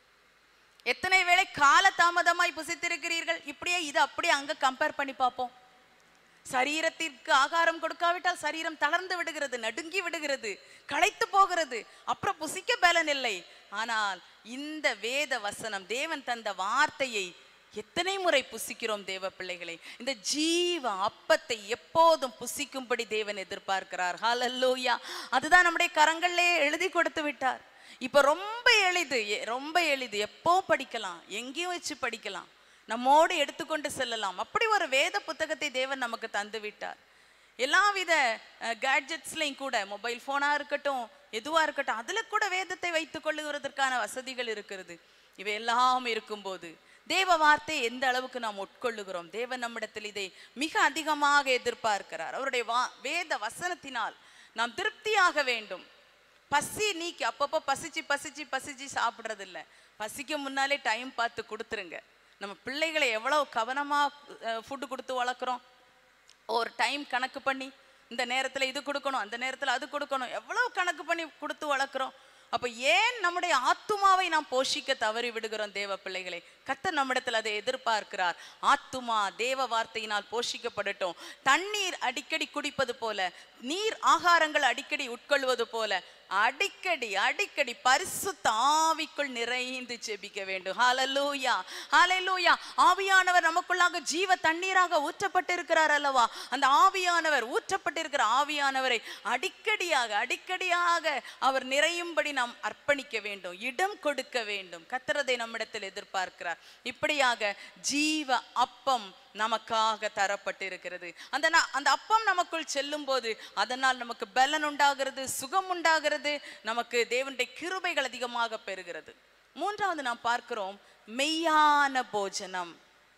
எத்தனை வேளை கால தாமதமாய் புசித்திருக்கிறீர்கள் இப்படியே இது அப்படியே அங்க கம்பேர் பண்ணி பார்ப்போம் சரீரத்திற்கு ஆகாரம் கொடுக்காவிட்டால் சரீரம் தளர்ந்து விடுகிறது நடுங்கி விடுகிறது களைத்து போகிறது அப்புறம் புசிக்க பலன் இல்லை ஆனால் இந்த வேத வசனம் தேவன் தந்த வார்த்தையை எத்தனை முறை புசிக்கிறோம் தேவ பிள்ளைகளை இந்த ஜீவ அப்பத்தை எப்போதும் புசிக்கும்படி தேவன் எதிர்பார்க்கிறார் ஹalleluya அதுதான் நம்முடைய கரங்களிலே எழுதி கொடுத்து விட்டார் இப்ப ரொம்ப எளிது எ- ரொம்ப எளிது எப்போ படிக்கலாம் எங்கேயும் வச்சு படிக்கலாம் நம்மோடு எடுத்துக்கொண்டு செல்லலாம் அப்படி ஒரு வேத புத்தகத்தை தேவன் நமக்கு தந்து விட்டார் எல்லாவித கேட்ஜெட்ஸ்லையும் கூட மொபைல் ஃபோனாக இருக்கட்டும் எதுவாக இருக்கட்டும் அதில் கூட வேதத்தை வைத்துக் கொள்ளுகிறதற்கான வசதிகள் இருக்கிறது இவை எல்லாம் இருக்கும்போது தேவ வார்த்தை எந்த அளவுக்கு நாம் உட்கொள்ளுகிறோம் தேவன் நம்மிடத்தில் இதை மிக அதிகமாக எதிர்பார்க்கிறார் அவருடைய வா வேத வசனத்தினால் நாம் திருப்தியாக வேண்டும் பசி நீக்கி அப்பப்போ பசிச்சு பசிச்சு பசிச்சு சாப்பிட்றது இல்ல பசிக்க முன்னாலே டைம் பார்த்து கொடுத்துருங்க நம்ம பிள்ளைகளை எவ்வளோ கவனமாக ஃபுட்டு கொடுத்து வளர்க்குறோம் ஒரு டைம் கணக்கு பண்ணி இந்த நேரத்தில் இது கொடுக்கணும் அந்த நேரத்தில் அது கொடுக்கணும் எவ்வளோ கணக்கு பண்ணி கொடுத்து வளர்க்குறோம் அப்போ ஏன் நம்முடைய ஆத்துமாவை நாம் போஷிக்க தவறி விடுகிறோம் தேவ பிள்ளைகளை கர்த்தர் நம்மிடத்தில் அதை எதிர்பார்க்கிறார் ஆத்துமா தேவ வார்த்தையினால் போஷிக்கப்படட்டும் தண்ணீர் அடிக்கடி குடிப்பது போல நீர் ஆகாரங்கள் அடிக்கடி உட்கொள்வது போல அடிக்கடி அடிக்கடி பரிசுத்த ஆவிக்குள் நிறைந்து ஜெபிக்க வேண்டும் ஹalleluya ஹalleluya ஆவியானவர் நமக்குள்ளாக ஜீவ தண்ணீராக ஊற்றப்பட்டிருக்கிறார் அல்லவா அந்த ஆவியானவர் ஊற்றப்பட்டிருக்கிற ஆவியானவரை அடிக்கடியாக அடிக்கடியாக அவர் நிறையும்படி நாம் அர்ப்பணிக்க வேண்டும் இடம் கொடுக்க வேண்டும் கத்திரதை நம்மிடத்தில் எதிர்பார்க்கிறார் இப்படியாக ஜீவ அப்பம் நமக்காக தரப்பட்டிருக்கிறது அந்த நா- அந்த அப்பம் நமக்குள் செல்லும் போது அதனால் நமக்கு பலன் உண்டாகிறது சுகம் உண்டாகிறது நமக்கு தேவனுடைய கிருபைகள் அதிகமாக பெறுகிறது மூன்றாவது நாம் பார்க்கிறோம் மெய்யான போஜனம்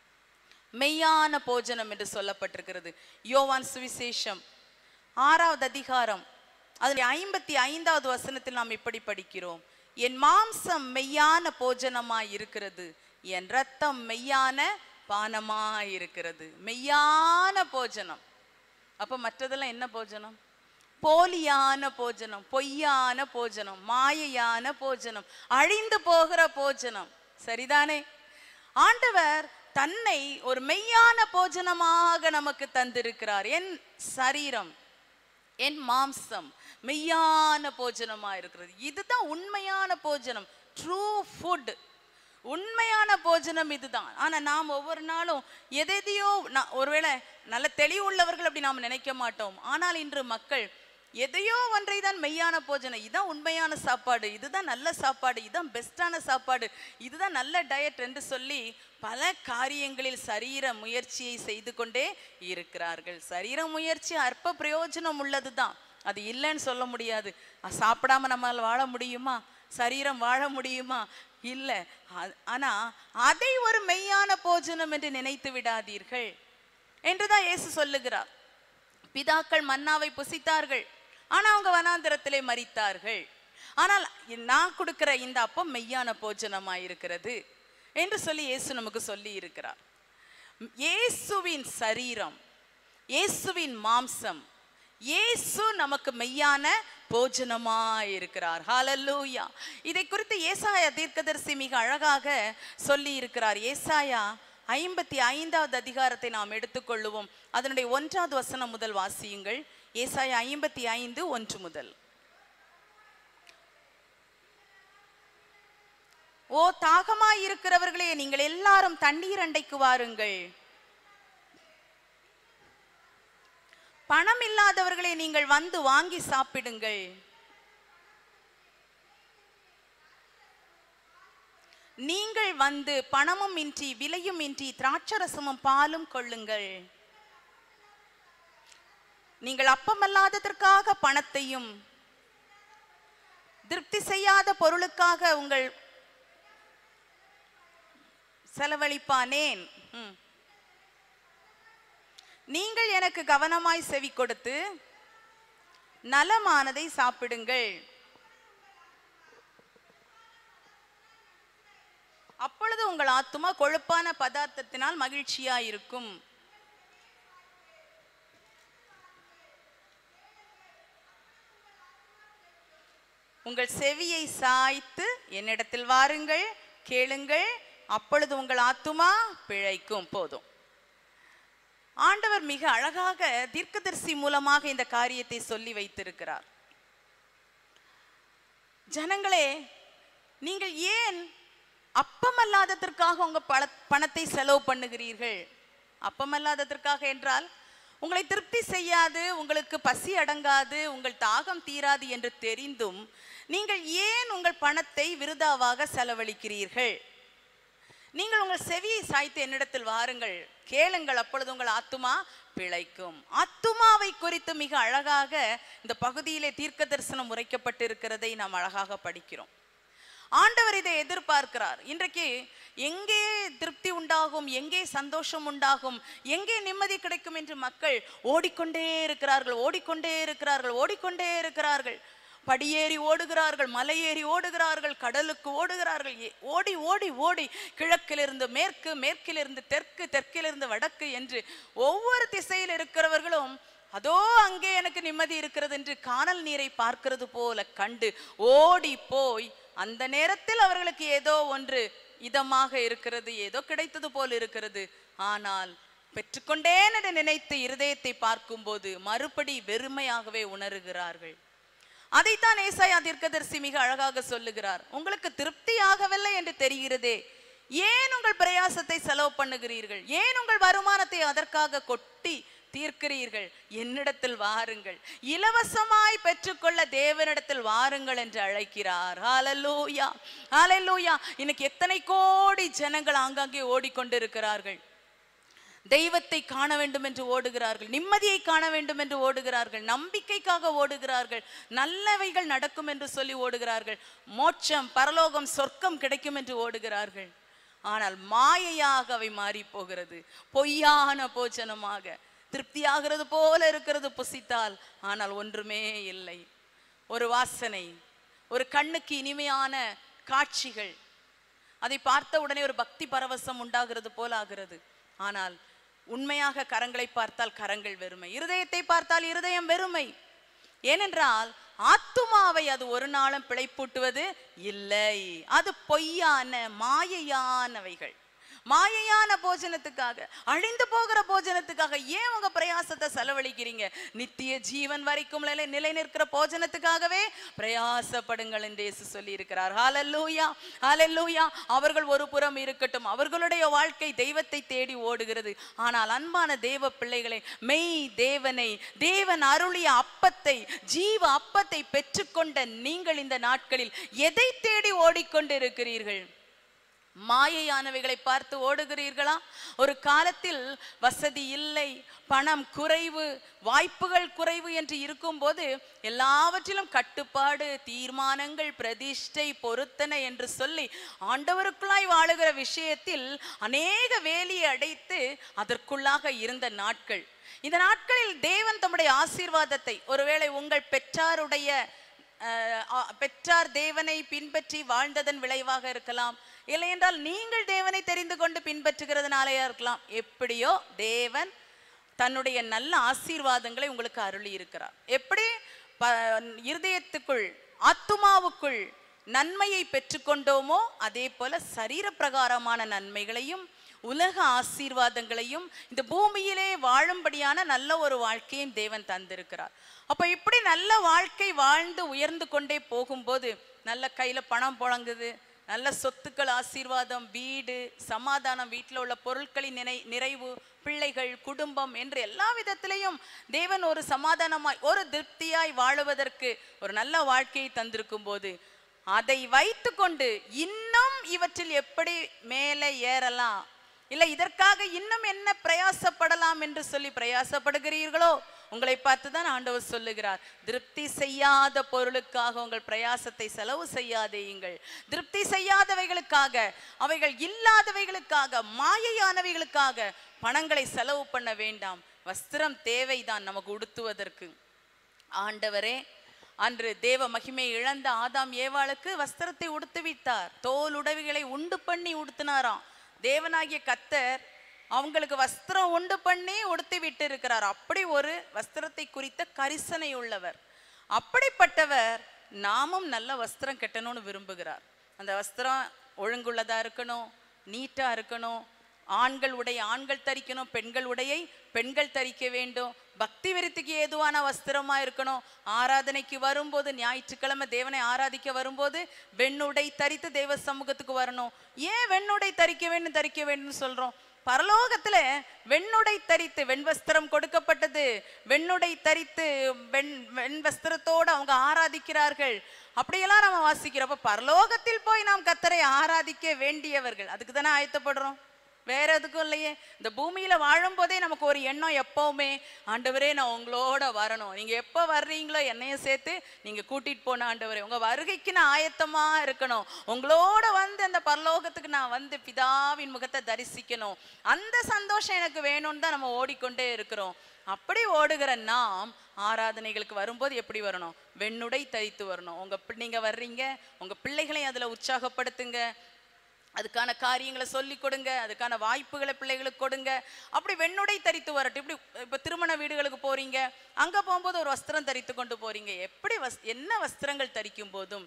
மெய்யான போஜனம் என்று சொல்லப்பட்டிருக்கிறது யோவான் சுவிசேஷம் ஆறாவது அதிகாரம் அதில் ஐம்பத்தி ஐந்தாவது வசனத்தில் நாம் இப்படி படிக்கிறோம் என் மாம்சம் மெய்யான போஜனமாய் இருக்கிறது என் ரத்தம் மெய்யான பானமாய் இருக்கிறது மெய்யான போஜனம் அப்ப மற்றதெல்லாம் என்ன போஜனம் போலியான போஜனம் பொய்யான போஜனம் மாயையான போஜனம் அழிந்து போகிற போஜனம் சரிதானே ஆண்டவர் தன்னை ஒரு மெய்யான போஜனமாக நமக்கு தந்திருக்கிறார் என் சரீரம் என் மாம்சம் மெய்யான போஜனமா இருக்கிறது இதுதான் உண்மையான போஜனம் ட்ரூ ஃபுட் உண்மையான போஜனம் இதுதான் ஆனா நாம் ஒவ்வொரு நாளும் எதையோ நான் ஒருவேளை நல்ல தெளிவுள்ளவர்கள் அப்படி நாம் நினைக்க மாட்டோம் ஆனால் இன்று மக்கள் எதையோ ஒன்றை தான் மெய்யான போஜனம் இதுதான் உண்மையான சாப்பாடு இதுதான் நல்ல சாப்பாடு இதுதான் பெஸ்டான சாப்பாடு இதுதான் நல்ல டயட் என்று சொல்லி பல காரியங்களில் சரீர முயற்சியை செய்து கொண்டே இருக்கிறார்கள் சரீர முயற்சி அற்ப பிரயோஜனம் உள்ளதுதான் அது இல்லைன்னு சொல்ல முடியாது அ- சாப்பிடாம நம்மால் வாழ முடியுமா சரீரம் வாழ முடியுமா இல்லை ஆனா அதை ஒரு மெய்யான போஜனம் என்று நினைத்து விடாதீர்கள் என்றுதான் இயேசு சொல்லுகிறார் பிதாக்கள் மன்னாவை புசித்தார்கள் ஆனா அவங்க வனாந்திரத்திலே மரித்தார்கள் ஆனால் நான் கொடுக்கிற இந்த அப்பம் மெய்யான போஜனமாய் இருக்கிறது என்று சொல்லி இயேசு நமக்கு சொல்லி இருக்கிறார் இயேசுவின் சரீரம் இயேசுவின் மாம்சம் இயேசு நமக்கு மெய்யான போஜனமாய் இருக்கிறார் ஹalleluya இதை குறித்து ஏசாயா தீர்க்கதரிசி மிக அழகாக சொல்லி இருக்கிறார் ஏசாயா ஐம்பத்தி ஐந்தாவது அதிகாரத்தை நாம் எடுத்துக்கொள்ளுவோம் அதனுடைய ஒன்றாவது வசனம் முதல் வாசியுங்கள் ஏசாயா ஐம்பத்தி ஐந்து ஒன்று முதல் ஓ தாகமாய் இருக்கிறவர்களே நீங்கள் எல்லாரும் தண்ணீர் அண்டைக்கு வாருங்கள் பணம் இல்லாதவர்களே நீங்கள் வந்து வாங்கி சாப்பிடுங்கள் நீங்கள் வந்து பணமும் இன்றி விலையும் இன்றி திராட்சரசமும் பாலும் கொள்ளுங்கள் நீங்கள் அப்பமல்லாததற்காக பணத்தையும் திருப்தி செய்யாத பொருளுக்காக உங்கள் செலவழிப்பானேன் ம். நீங்கள் எனக்கு கவனமாய் செவி கொடுத்து நலமானதை சாப்பிடுங்கள் அப்பொழுது உங்கள் ஆத்துமா கொழுப்பான பதார்த்தத்தினால் மகிழ்ச்சியா இருக்கும் உங்கள் செவியை சாய்த்து என்னிடத்தில் வாருங்கள் கேளுங்கள் அப்பொழுது உங்கள் ஆத்துமா பிழைக்கும் போதும் ஆண்டவர் மிக அழகாக தீர்க்கதரிசி மூலமாக இந்த காரியத்தை சொல்லி வைத்திருக்கிறார் ஜனங்களே நீங்கள் ஏன் அப்பமல்லாததற்காக உங்க பண பணத்தை செலவு பண்ணுகிறீர்கள் அப்பமல்லாததற்காக என்றால் உங்களை திருப்தி செய்யாது உங்களுக்கு பசி அடங்காது உங்கள் தாகம் தீராது என்று தெரிந்தும் நீங்கள் ஏன் உங்கள் பணத்தை விருதாவாக செலவழிக்கிறீர்கள் நீங்கள் உங்கள் செவியை சாய்த்து என்னிடத்தில் வாருங்கள் கேளுங்கள் அப்பொழுது உங்கள் ஆத்துமா பிழைக்கும் ஆத்துமாவை குறித்து மிக அழகாக இந்த பகுதியிலே தீர்க்க தரிசனம் உரைக்கப்பட்டிருக்கிறதை நாம் அழகாக படிக்கிறோம் ஆண்டவர் இதை எதிர்பார்க்கிறார் இன்றைக்கு எங்கே திருப்தி உண்டாகும் எங்கே சந்தோஷம் உண்டாகும் எங்கே நிம்மதி கிடைக்கும் என்று மக்கள் ஓடிக்கொண்டே இருக்கிறார்கள் ஓடிக்கொண்டே இருக்கிறார்கள் ஓடிக்கொண்டே இருக்கிறார்கள் படியேறி ஓடுகிறார்கள் மலையேறி ஓடுகிறார்கள் கடலுக்கு ஓடுகிறார்கள் ஏ- ஓடி ஓடி ஓடி கிழக்கிலிருந்து மேற்கு மேற்கிலிருந்து தெற்கு தெற்கிலிருந்து வடக்கு என்று ஒவ்வொரு திசையில் இருக்கிறவர்களும் அதோ அங்கே எனக்கு நிம்மதி இருக்கிறது என்று காணல் நீரை பார்க்கிறது போல கண்டு ஓடி போய் அந்த நேரத்தில் அவர்களுக்கு ஏதோ ஒன்று இதமாக இருக்கிறது ஏதோ கிடைத்தது போல் இருக்கிறது ஆனால் பெற்றுக்கொண்டேன் என்று நினைத்து இருதயத்தை பார்க்கும்போது மறுபடி வெறுமையாகவே உணருகிறார்கள் அதைத்தான் ஏசாயா தீர்க்கதரிசி மிக அழகாக சொல்லுகிறார் உங்களுக்கு திருப்தியாகவில்லை என்று தெரிகிறதே ஏன் உங்கள் பிரயாசத்தை செலவு பண்ணுகிறீர்கள் ஏன் உங்கள் வருமானத்தை அதற்காக கொட்டி தீர்க்கிறீர்கள் என்னிடத்தில் வாருங்கள் இலவசமாய் பெற்றுக்கொள்ள தேவனிடத்தில் வாருங்கள் என்று அழைக்கிறார் ஹalleluya ஹalleluya இன்னைக்கு எத்தனை கோடி ஜனங்கள் ஆங்காங்கே ஓடிக்கொண்டிருக்கிறார்கள் தெய்வத்தை காண வேண்டும் என்று ஓடுகிறார்கள் நிம்மதியை காண வேண்டும் என்று ஓடுகிறார்கள் நம்பிக்கைக்காக ஓடுகிறார்கள் நல்லவைகள் நடக்கும் என்று சொல்லி ஓடுகிறார்கள் மோட்சம் பரலோகம் சொர்க்கம் கிடைக்கும் என்று ஓடுகிறார்கள் ஆனால் மாயையாக அவை மாறி போகிறது பொய்யான போஜனமாக திருப்தியாகிறது போல இருக்கிறது புசித்தால் ஆனால் ஒன்றுமே இல்லை ஒரு வாசனை ஒரு கண்ணுக்கு இனிமையான காட்சிகள் அதை பார்த்த உடனே ஒரு பக்தி பரவசம் உண்டாகிறது போல ஆகிறது ஆனால் உண்மையாக கரங்களை பார்த்தால் கரங்கள் வெறுமை இருதயத்தை பார்த்தால் இருதயம் வெறுமை ஏனென்றால் ஆத்துமாவை அது ஒரு நாளும் பிழைப்பூட்டுவது இல்லை அது பொய்யான மாயையானவைகள் மாயையான போஜனத்துக்காக அழிந்து போகிற போஜனத்துக்காக ஏன் உங்க பிரயாசத்தை செலவழிக்கிறீங்க நித்திய ஜீவன் வரைக்கும் நிலை நிலை நிற்கிற போஜனத்துக்காகவே பிரயாசப்படுங்கள் என்று இயேசு சொல்லி இருக்கிறார் ஹalleluya ஹalleluya அவர்கள் ஒரு புறம் இருக்கட்டும் அவர்களுடைய வாழ்க்கை தெய்வத்தை தேடி ஓடுகிறது ஆனால் அன்பான தேவ பிள்ளைகளை மெய் தேவனை தேவன் அருளிய அப்பத்தை ஜீவ அப்பத்தை பெற்றுக்கொண்ட நீங்கள் இந்த நாட்களில் எதை தேடி ஓடிக்கொண்டிருக்கிறீர்கள் மாயையானவைகளை பார்த்து ஓடுகிறீர்களா ஒரு காலத்தில் வசதி இல்லை பணம் குறைவு வாய்ப்புகள் குறைவு என்று இருக்கும்போது எல்லாவற்றிலும் கட்டுப்பாடு தீர்மானங்கள் பிரதிஷ்டை பொருத்தனை என்று சொல்லி ஆண்டவருக்குள்ளாய் வாழுகிற விஷயத்தில் அநேக வேலியை அடைத்து அதற்குள்ளாக இருந்த நாட்கள் இந்த நாட்களில் தேவன் தம்முடைய ஆசீர்வாதத்தை ஒருவேளை உங்கள் பெற்றாருடைய அஹ், ஆ- பெற்றார் தேவனை பின்பற்றி வாழ்ந்ததன் விளைவாக இருக்கலாம் இல்லை என்றால் நீங்கள் தேவனை தெரிந்து கொண்டு பின்பற்றுகிறதுனாலயா இருக்கலாம் எப்படியோ தேவன் தன்னுடைய நல்ல ஆசீர்வாதங்களை உங்களுக்கு அருளி இருக்கிறார் எப்படி ப- இருதயத்துக்குள் ஆத்துமாவுக்குள் நன்மையை பெற்றுக்கொண்டோமோ அதே போல சரீர பிரகாரமான நன்மைகளையும் உலக ஆசீர்வாதங்களையும் இந்த பூமியிலே வாழும்படியான நல்ல ஒரு வாழ்க்கையும் தேவன் தந்திருக்கிறார் அப்ப இப்படி நல்ல வாழ்க்கை வாழ்ந்து உயர்ந்து கொண்டே போகும்போது நல்ல கையில பணம் புழங்குது நல்ல சொத்துக்கள் ஆசீர்வாதம் வீடு சமாதானம் வீட்டில் உள்ள பொருட்களின் நினை நிறைவு பிள்ளைகள் குடும்பம் என்று எல்லா விதத்திலையும் தேவன் ஒரு சமாதானமாய் ஒரு திருப்தியாய் வாழுவதற்கு ஒரு நல்ல வாழ்க்கையை தந்திருக்கும் போது அதை வைத்துக்கொண்டு இன்னும் இவற்றில் எப்படி மேலே ஏறலாம் இல்லை இதற்காக இன்னும் என்ன பிரயாசப்படலாம் என்று சொல்லி பிரயாசப்படுகிறீர்களோ உங்களை பார்த்து தான் ஆண்டவர் சொல்லுகிறார் திருப்தி செய்யாத பொருளுக்காக உங்கள் பிரயாசத்தை செலவு செய்யாதேயுங்கள் திருப்தி செய்யாதவைகளுக்காக அவைகள் இல்லாதவைகளுக்காக மாயையானவைகளுக்காக பணங்களை செலவு பண்ண வேண்டாம் வஸ்திரம் தேவைதான் நமக்கு உடுத்துவதற்கு ஆண்டவரே அன்று தேவ மகிமை இழந்த ஆதாம் ஏவாளுக்கு வஸ்திரத்தை உடுத்து விட்டார் தோல் உடவிகளை உண்டு பண்ணி உடுத்தினாராம் தேவனாகிய கத்தர் அவங்களுக்கு வஸ்திரம் உண்டு பண்ணி உடுத்தி விட்டு இருக்கிறார் அப்படி ஒரு வஸ்திரத்தை குறித்த கரிசனை உள்ளவர் அப்படிப்பட்டவர் நாமும் நல்ல வஸ்திரம் கட்டணும்னு விரும்புகிறார் அந்த வஸ்திரம் ஒழுங்குள்ளதா இருக்கணும் நீட்டா இருக்கணும் ஆண்கள் உடை ஆண்கள் தரிக்கணும் பெண்கள் உடையை பெண்கள் தரிக்க வேண்டும் பக்தி விருத்திக்கு ஏதுவான வஸ்திரமா இருக்கணும் ஆராதனைக்கு வரும்போது ஞாயிற்றுக்கிழமை தேவனை ஆராதிக்க வரும்போது வெண்ணுடை தரித்து தேவ சமூகத்துக்கு வரணும் ஏன் வெண்ணுடை தரிக்க வேண்டும் தரிக்க வேண்டும் சொல்றோம் பரலோகத்துல வெண்ணுடை தரித்து வெண் வஸ்திரம் கொடுக்கப்பட்டது வெண்ணுடை தரித்து வெண் வெண் வஸ்திரத்தோடு அவங்க ஆராதிக்கிறார்கள் அப்படியெல்லாம் நம்ம வாசிக்கிறோம் அப்ப பரலோகத்தில் போய் நாம் கத்தரை ஆராதிக்க வேண்டியவர்கள் அதுக்கு தானே ஆயத்தப்படுறோம் வேற எதுக்கும் இல்லையே இந்த பூமியில வாழும்போதே நமக்கு ஒரு எண்ணம் எப்பவுமே ஆண்டவரே நான் உங்களோட வரணும் நீங்க எப்ப வர்றீங்களோ என்னையும் சேர்த்து நீங்க கூட்டிட்டு போன ஆண்டவரே உங்க வருகைக்கு நான் ஆயத்தமா இருக்கணும் உங்களோட வந்து அந்த பரலோகத்துக்கு நான் வந்து பிதாவின் முகத்தை தரிசிக்கணும் அந்த சந்தோஷம் எனக்கு வேணும்னு தான் நம்ம ஓடிக்கொண்டே இருக்கிறோம் அப்படி ஓடுகிற நாம் ஆராதனைகளுக்கு வரும்போது எப்படி வரணும் வெண்ணுடை தரித்து வரணும் உங்க பி- நீங்க வர்றீங்க உங்க பிள்ளைகளையும் அதுல உற்சாகப்படுத்துங்க அதுக்கான காரியங்களை சொல்லி கொடுங்க அதுக்கான வாய்ப்புகளை பிள்ளைகளுக்கு கொடுங்க அப்படி வெண்ணுடை தரித்து வரட்டும் இப்படி இப்போ திருமண வீடுகளுக்கு போறீங்க அங்க போகும்போது ஒரு வஸ்திரம் தரித்து கொண்டு போறீங்க எப்படி வஸ் என்ன வஸ்திரங்கள் தரிக்கும் போதும்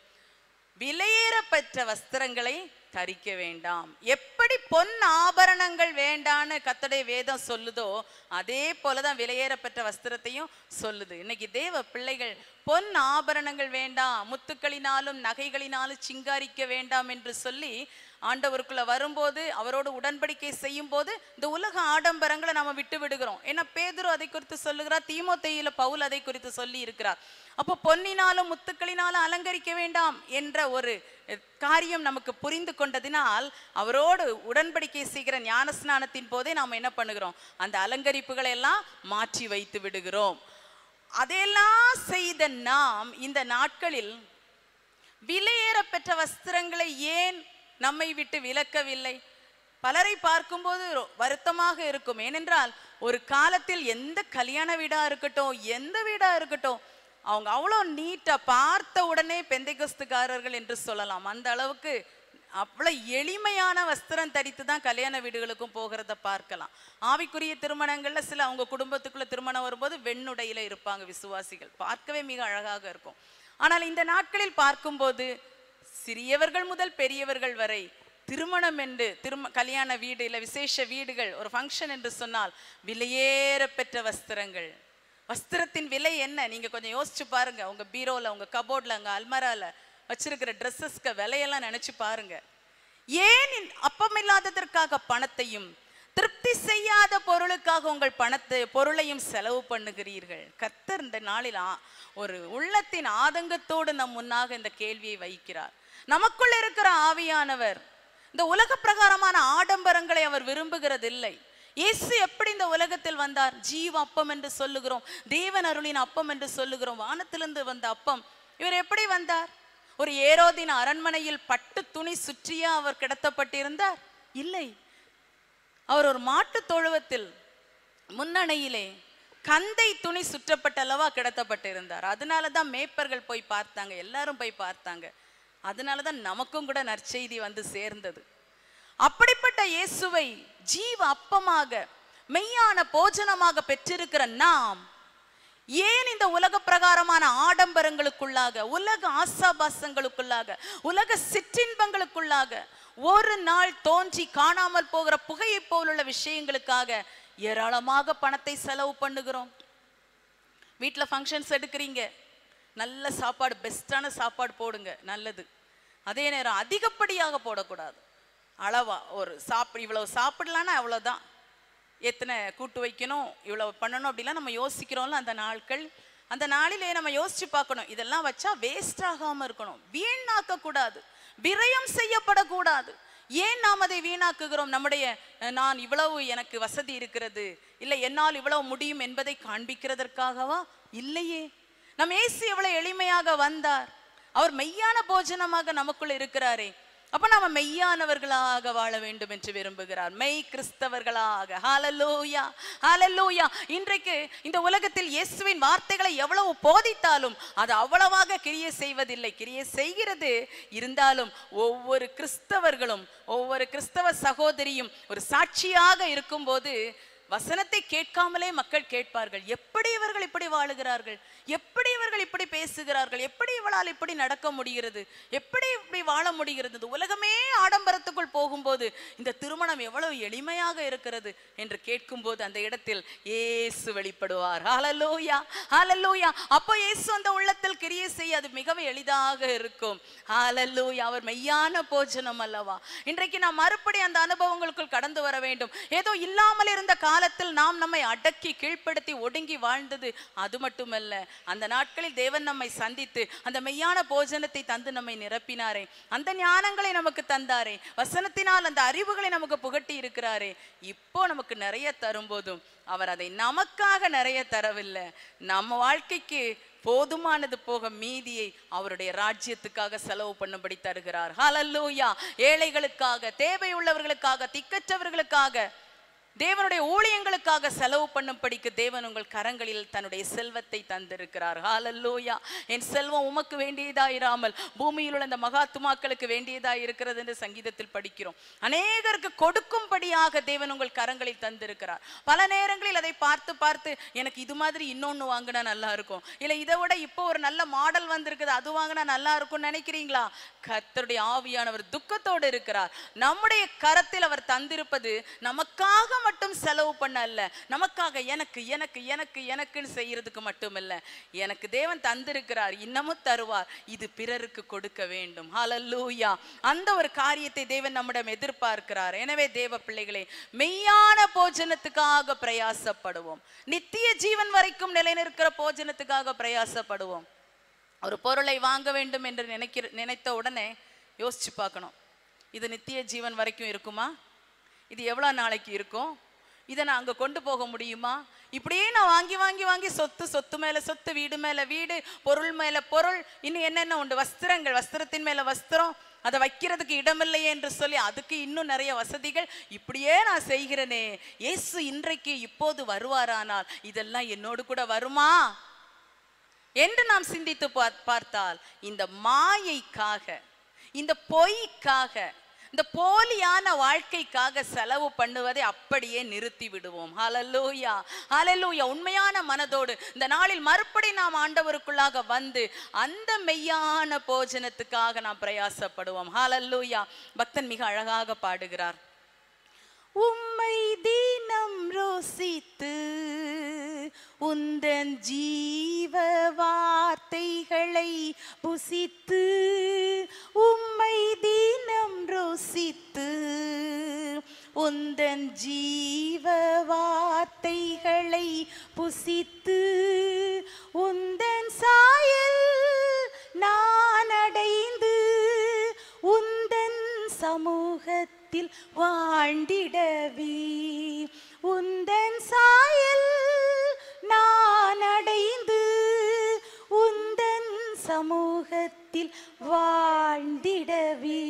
விலையேற பெற்ற வஸ்திரங்களை தரிக்க வேண்டாம் எப்படி பொன் ஆபரணங்கள் வேண்டான்னு கத்தடைய வேதம் சொல்லுதோ அதே போலதான் விலையேற பெற்ற வஸ்திரத்தையும் சொல்லுது இன்னைக்கு தேவ பிள்ளைகள் பொன் ஆபரணங்கள் வேண்டாம் முத்துக்களினாலும் நகைகளினாலும் சிங்காரிக்க வேண்டாம் என்று சொல்லி ஆண்டவருக்குள்ள வரும்போது அவரோடு உடன்படிக்கை செய்யும் போது இந்த உலக ஆடம்பரங்களை நாம விட்டு விடுகிறோம் ஏன்னா பேதுரு அதை குறித்து சொல்லுகிறார் தீமோத்தேயில பவுல் அதை குறித்து சொல்லி இருக்கிறார் அப்போ பொன்னினாலும் முத்துக்களினாலும் அலங்கரிக்க வேண்டாம் என்ற ஒரு அஹ், காரியம் நமக்கு புரிந்து கொண்டதினால் அவரோடு உடன்படிக்கை செய்கிற ஞானஸ்நானத்தின் போதே நாம் என்ன பண்ணுகிறோம் அந்த அலங்கரிப்புகளை எல்லாம் மாற்றி வைத்து விடுகிறோம் அதையெல்லாம் செய்த நாம் இந்த நாட்களில் விலையேற பெற்ற வஸ்திரங்களை ஏன் நம்மை விட்டு விலக்கவில்லை பலரை பார்க்கும்போது ரொ- வருத்தமாக இருக்கும் ஏனென்றால் ஒரு காலத்தில் எந்த கல்யாண வீடா இருக்கட்டும் எந்த வீடா இருக்கட்டும் அவங்க அவ்வளோ நீட்டா பார்த்த உடனே பெந்தைகஸ்துக்காரர்கள் என்று சொல்லலாம் அந்த அளவுக்கு அவ்வளோ எளிமையான வஸ்திரம் தரித்து தான் கல்யாண வீடுகளுக்கும் போகிறத பார்க்கலாம் ஆவிக்குரிய திருமணங்கள்ல சில அவங்க குடும்பத்துக்குள்ள திருமணம் வரும்போது வெண்ணுடையில இருப்பாங்க விசுவாசிகள் பார்க்கவே மிக அழகாக இருக்கும் ஆனால் இந்த நாட்களில் பார்க்கும்போது சிறியவர்கள் முதல் பெரியவர்கள் வரை திருமணம் என்று திரும கல்யாண வீடு இல்லை விசேஷ வீடுகள் ஒரு ஃபங்க்ஷன் என்று சொன்னால் விலையேற பெற்ற வஸ்திரங்கள் வஸ்திரத்தின் விலை என்ன நீங்க கொஞ்சம் யோசிச்சு பாருங்க உங்க பீரோல உங்க கபோர்ட்ல உங்க அல்மரால வச்சிருக்கிற ட்ரெஸ்ஸஸ்க்கு விலையெல்லாம் நினைச்சு பாருங்க ஏன் இந்த அப்பமில்லாததற்காக பணத்தையும் திருப்தி செய்யாத பொருளுக்காக உங்கள் பணத்தை பொருளையும் செலவு பண்ணுகிறீர்கள் கர்த்தர் இந்த நாளில் ஆ- ஒரு உள்ளத்தின் ஆதங்கத்தோடு நம் முன்னாக இந்த கேள்வியை வைக்கிறார் நமக்குள்ள இருக்கிற ஆவியானவர் இந்த உலக பிரகாரமான ஆடம்பரங்களை அவர் விரும்புகிறதில்லை இயேசு எப்படி இந்த உலகத்தில் வந்தார் ஜீவ அப்பம் என்று சொல்லுகிறோம் தேவன் அருளின் அப்பம் என்று சொல்லுகிறோம் வானத்திலிருந்து வந்த அப்பம் இவர் எப்படி வந்தார் ஒரு ஏரோதின் அரண்மனையில் பட்டு துணி சுற்றியா அவர் கிடத்தப்பட்டிருந்தார் இல்லை அவர் ஒரு மாட்டுத் தொழுவத்தில் முன்னணையிலே கந்தை துணி சுற்றப்பட்டல்லவா கிடத்தப்பட்டிருந்தார் அதனால தான் மேய்ப்பர்கள் போய் பார்த்தாங்க எல்லாரும் போய் பார்த்தாங்க அதனால தான் நமக்கும் கூட நற்செய்தி வந்து சேர்ந்தது அப்படிப்பட்ட இயேசுவை ஜீவ அப்பமாக மெய்யான போஜனமாக பெற்றிருக்கிற நாம் ஏன் இந்த உலக பிரகாரமான ஆடம்பரங்களுக்குள்ளாக உலக ஆசாபாசங்களுக்குள்ளாக உலக சிற்றின்பங்களுக்குள்ளாக ஒரு நாள் தோன்றி காணாமல் போகிற புகையை போலுள்ள விஷயங்களுக்காக ஏராளமாக பணத்தை செலவு பண்ணுகிறோம் வீட்டில் ஃபங்க்ஷன்ஸ் எடுக்கிறீங்க நல்ல சாப்பாடு பெஸ்ட்டான சாப்பாடு போடுங்க நல்லது அதே நேரம் அதிகப்படியாக போடக்கூடாது அளவா ஒரு சாப்பிடு இவ்வளவு சாப்பிடலான்னா அவ்வளோதான் எத்தனை கூட்டு வைக்கணும் இவ்வளவு பண்ணணும் அப்படிலாம் நம்ம யோசிக்கிறோம்ல அந்த நாட்கள் அந்த நாளிலே நம்ம யோசிச்சு பார்க்கணும் இதெல்லாம் வச்சா வேஸ்ட் ஆகாம இருக்கணும் வீணாக்க கூடாது விரயம் செய்யப்படக்கூடாது ஏன் நாம் அதை வீணாக்குகிறோம் நம்முடைய அஹ், நான் இவ்வளவு எனக்கு வசதி இருக்கிறது இல்லை என்னால் இவ்வளவு முடியும் என்பதை காண்பிக்கிறதற்காகவா இல்லையே நம் இயேசு எவ்வளவு எளிமையாக வந்தார் அவர் மெய்யான போஜனமாக நமக்குள் இருக்கிறாரே அப்ப நாம மெய்யானவர்களாக வாழ வேண்டும் என்று விரும்புகிறார் மெய் கிறிஸ்தவர்களாக ஹalleluya ஹalleluya இன்றைக்கு இந்த உலகத்தில் இயேசுவின் வார்த்தைகளை எவ்வளவு போதித்தாலும் அது அவ்வளவாக கிரியை செய்வதில்லை கிரியை செய்கிறது இருந்தாலும் ஒவ்வொரு கிறிஸ்தவர்களும் ஒவ்வொரு கிறிஸ்தவ சகோதரியும் ஒரு சாட்சியாக இருக்கும்போது வசனத்தை கேட்காமலே மக்கள் கேட்பார்கள் எப்படி இவர்கள் இப்படி வாழுகிறார்கள் எப்படி இவர்கள் இப்படி பேசுகிறார்கள் எப்படி இவளால் இப்படி நடக்க முடிகிறது எப்படி இப்படி வாழ முடிகிறது இந்த உலகமே ஆடம்பரத்துக்குள் போகும்போது இந்த திருமணம் எவ்வளவு எளிமையாக இருக்கிறது என்று கேட்கும்போது அந்த இடத்தில் இயேசு வெளிப்படுவார் ஹalleluya ஹalleluya அப்போ இயேசு அந்த உள்ளத்தில் கிரியை செய்ய அது மிகவும் எளிதாக இருக்கும் ஹalleluya அவர் மெய்யான போஜனம் அல்லவா இன்றைக்கு நாம் மறுபடி அந்த அனுபவங்களுக்குள் கடந்து வர வேண்டும் ஏதோ இல்லாமல் இருந்த காலத்தில் நாம் நம்மை அடக்கி கீழ்ப்படுத்தி ஒடுங்கி வாழ்ந்தது அது மட்டுமல்ல அந்த நாட்களில் தேவன் நம்மை சந்தித்து அந்த மெய்யான போஜனத்தை தந்து நம்மை நிரப்பினாரே அந்த ஞானங்களை நமக்கு தந்தாரே வசனத்தினால் அந்த அறிவுகளை நமக்கு புகட்டி இருக்கிறாரே இப்போ நமக்கு நிறைய தரும்போதும் அவர் அதை நமக்காக நிறைய தரவில்லை நம்ம வாழ்க்கைக்கு போதுமானது போக மீதியை அவருடைய ராஜ்யத்துக்காக செலவு பண்ணும்படி தருகிறார் ஹalleluya ஏழைகளுக்காக தேவை உள்ளவர்களுக்காக திக்கற்றவர்களுக்காக தேவனுடைய ஊழியங்களுக்காக செலவு பண்ணும்படிக்கு தேவன் உங்கள் கரங்களில் தன்னுடைய செல்வத்தை தந்திருக்கிறார் ஹalleluya என் செல்வம் உமக்கு வேண்டியதாயிராமல் பூமியில் உள்ள இந்த மகாத்துமாக்களுக்கு வேண்டியதாய் இருக்கிறது என்று சங்கீதத்தில் படிக்கிறோம் அநேகருக்கு கொடுக்கும்படியாக தேவன் உங்கள் கரங்களில் தந்திருக்கிறார் பல நேரங்களில் அதை பார்த்து பார்த்து எனக்கு இது மாதிரி இன்னொன்னு வாங்கினா நல்லா இருக்கும் இல்லை இதை விட இப்போ ஒரு நல்ல மாடல் வந்திருக்குது அது வாங்கினா நல்லா இருக்கும்னு நினைக்கிறீங்களா கர்த்தருடைய ஆவியானவர் துக்கத்தோடு இருக்கிறார் நம்முடைய கரத்தில் அவர் தந்திருப்பது நமக்காக மட்டும் செலவு பண்ண அல்ல நமக்காக எனக்கு எனக்கு எனக்கு எனக்குன்னு செய்யறதுக்கு மட்டும் இல்ல எனக்கு தேவன் தந்திருக்கிறார் இன்னமும் தருவார் இது பிறருக்கு கொடுக்க வேண்டும் ஹalleluya அந்த ஒரு காரியத்தை தேவன் நம்மிடம் எதிர்பார்க்கிறார் எனவே தேவ பிள்ளைகளே மெய்யான போஜனத்துக்காக பிரயாசப்படுவோம் நித்திய ஜீவன் வரைக்கும் நிலைநிற்கிற போஜனத்துக்காக பிரயாசப்படுவோம் ஒரு பொருளை வாங்க வேண்டும் என்று நினைக்கிற நினைத்த உடனே யோசிச்சு பார்க்கணும் இது நித்திய ஜீவன் வரைக்கும் இருக்குமா இது எவ்வளோ நாளைக்கு இருக்கும் இதை நான் அங்கே கொண்டு போக முடியுமா இப்படியே நான் வாங்கி வாங்கி வாங்கி சொத்து சொத்து மேலே சொத்து வீடு மேலே வீடு பொருள் மேலே பொருள் இன்னும் என்னென்ன உண்டு வஸ்திரங்கள் வஸ்திரத்தின் மேலே வஸ்திரம் அதை வைக்கிறதுக்கு இடமில்லையே என்று சொல்லி அதுக்கு இன்னும் நிறைய வசதிகள் இப்படியே நான் செய்கிறேனே இயேசு இன்றைக்கு இப்போது வருவாரானால் இதெல்லாம் என்னோடு கூட வருமா என்று நாம் சிந்தித்து பார்- பார்த்தால் இந்த மாயைக்காக இந்த பொய்க்காக இந்த போலியான வாழ்க்கைக்காக செலவு பண்ணுவதை அப்படியே நிறுத்தி விடுவோம் ஹalleluya ஹalleluya உண்மையான மனதோடு இந்த நாளில் மறுபடி நாம் ஆண்டவருக்குள்ளாக வந்து அந்த மெய்யான போஜனத்துக்காக நாம் பிரயாசப்படுவோம் ஹalleluya பக்தன் மிக அழகாக பாடுகிறார் உம்மை தினம் ருசித்து உந்தன் ஜீவ வார்த்தைகளை புசித்து உம்மை தினம் ருசித்து உந்தன் ஜீவ வார்த்தைகளை புசித்து உந்தன் சாயல் நான் அடைந்து உந்தன் சமூகத்தில் வாழ்ந்திடவே உந்தன் சாயல் நான் அடைந்து உந்தன் சமூகத்தில் வாழ்ந்திடவே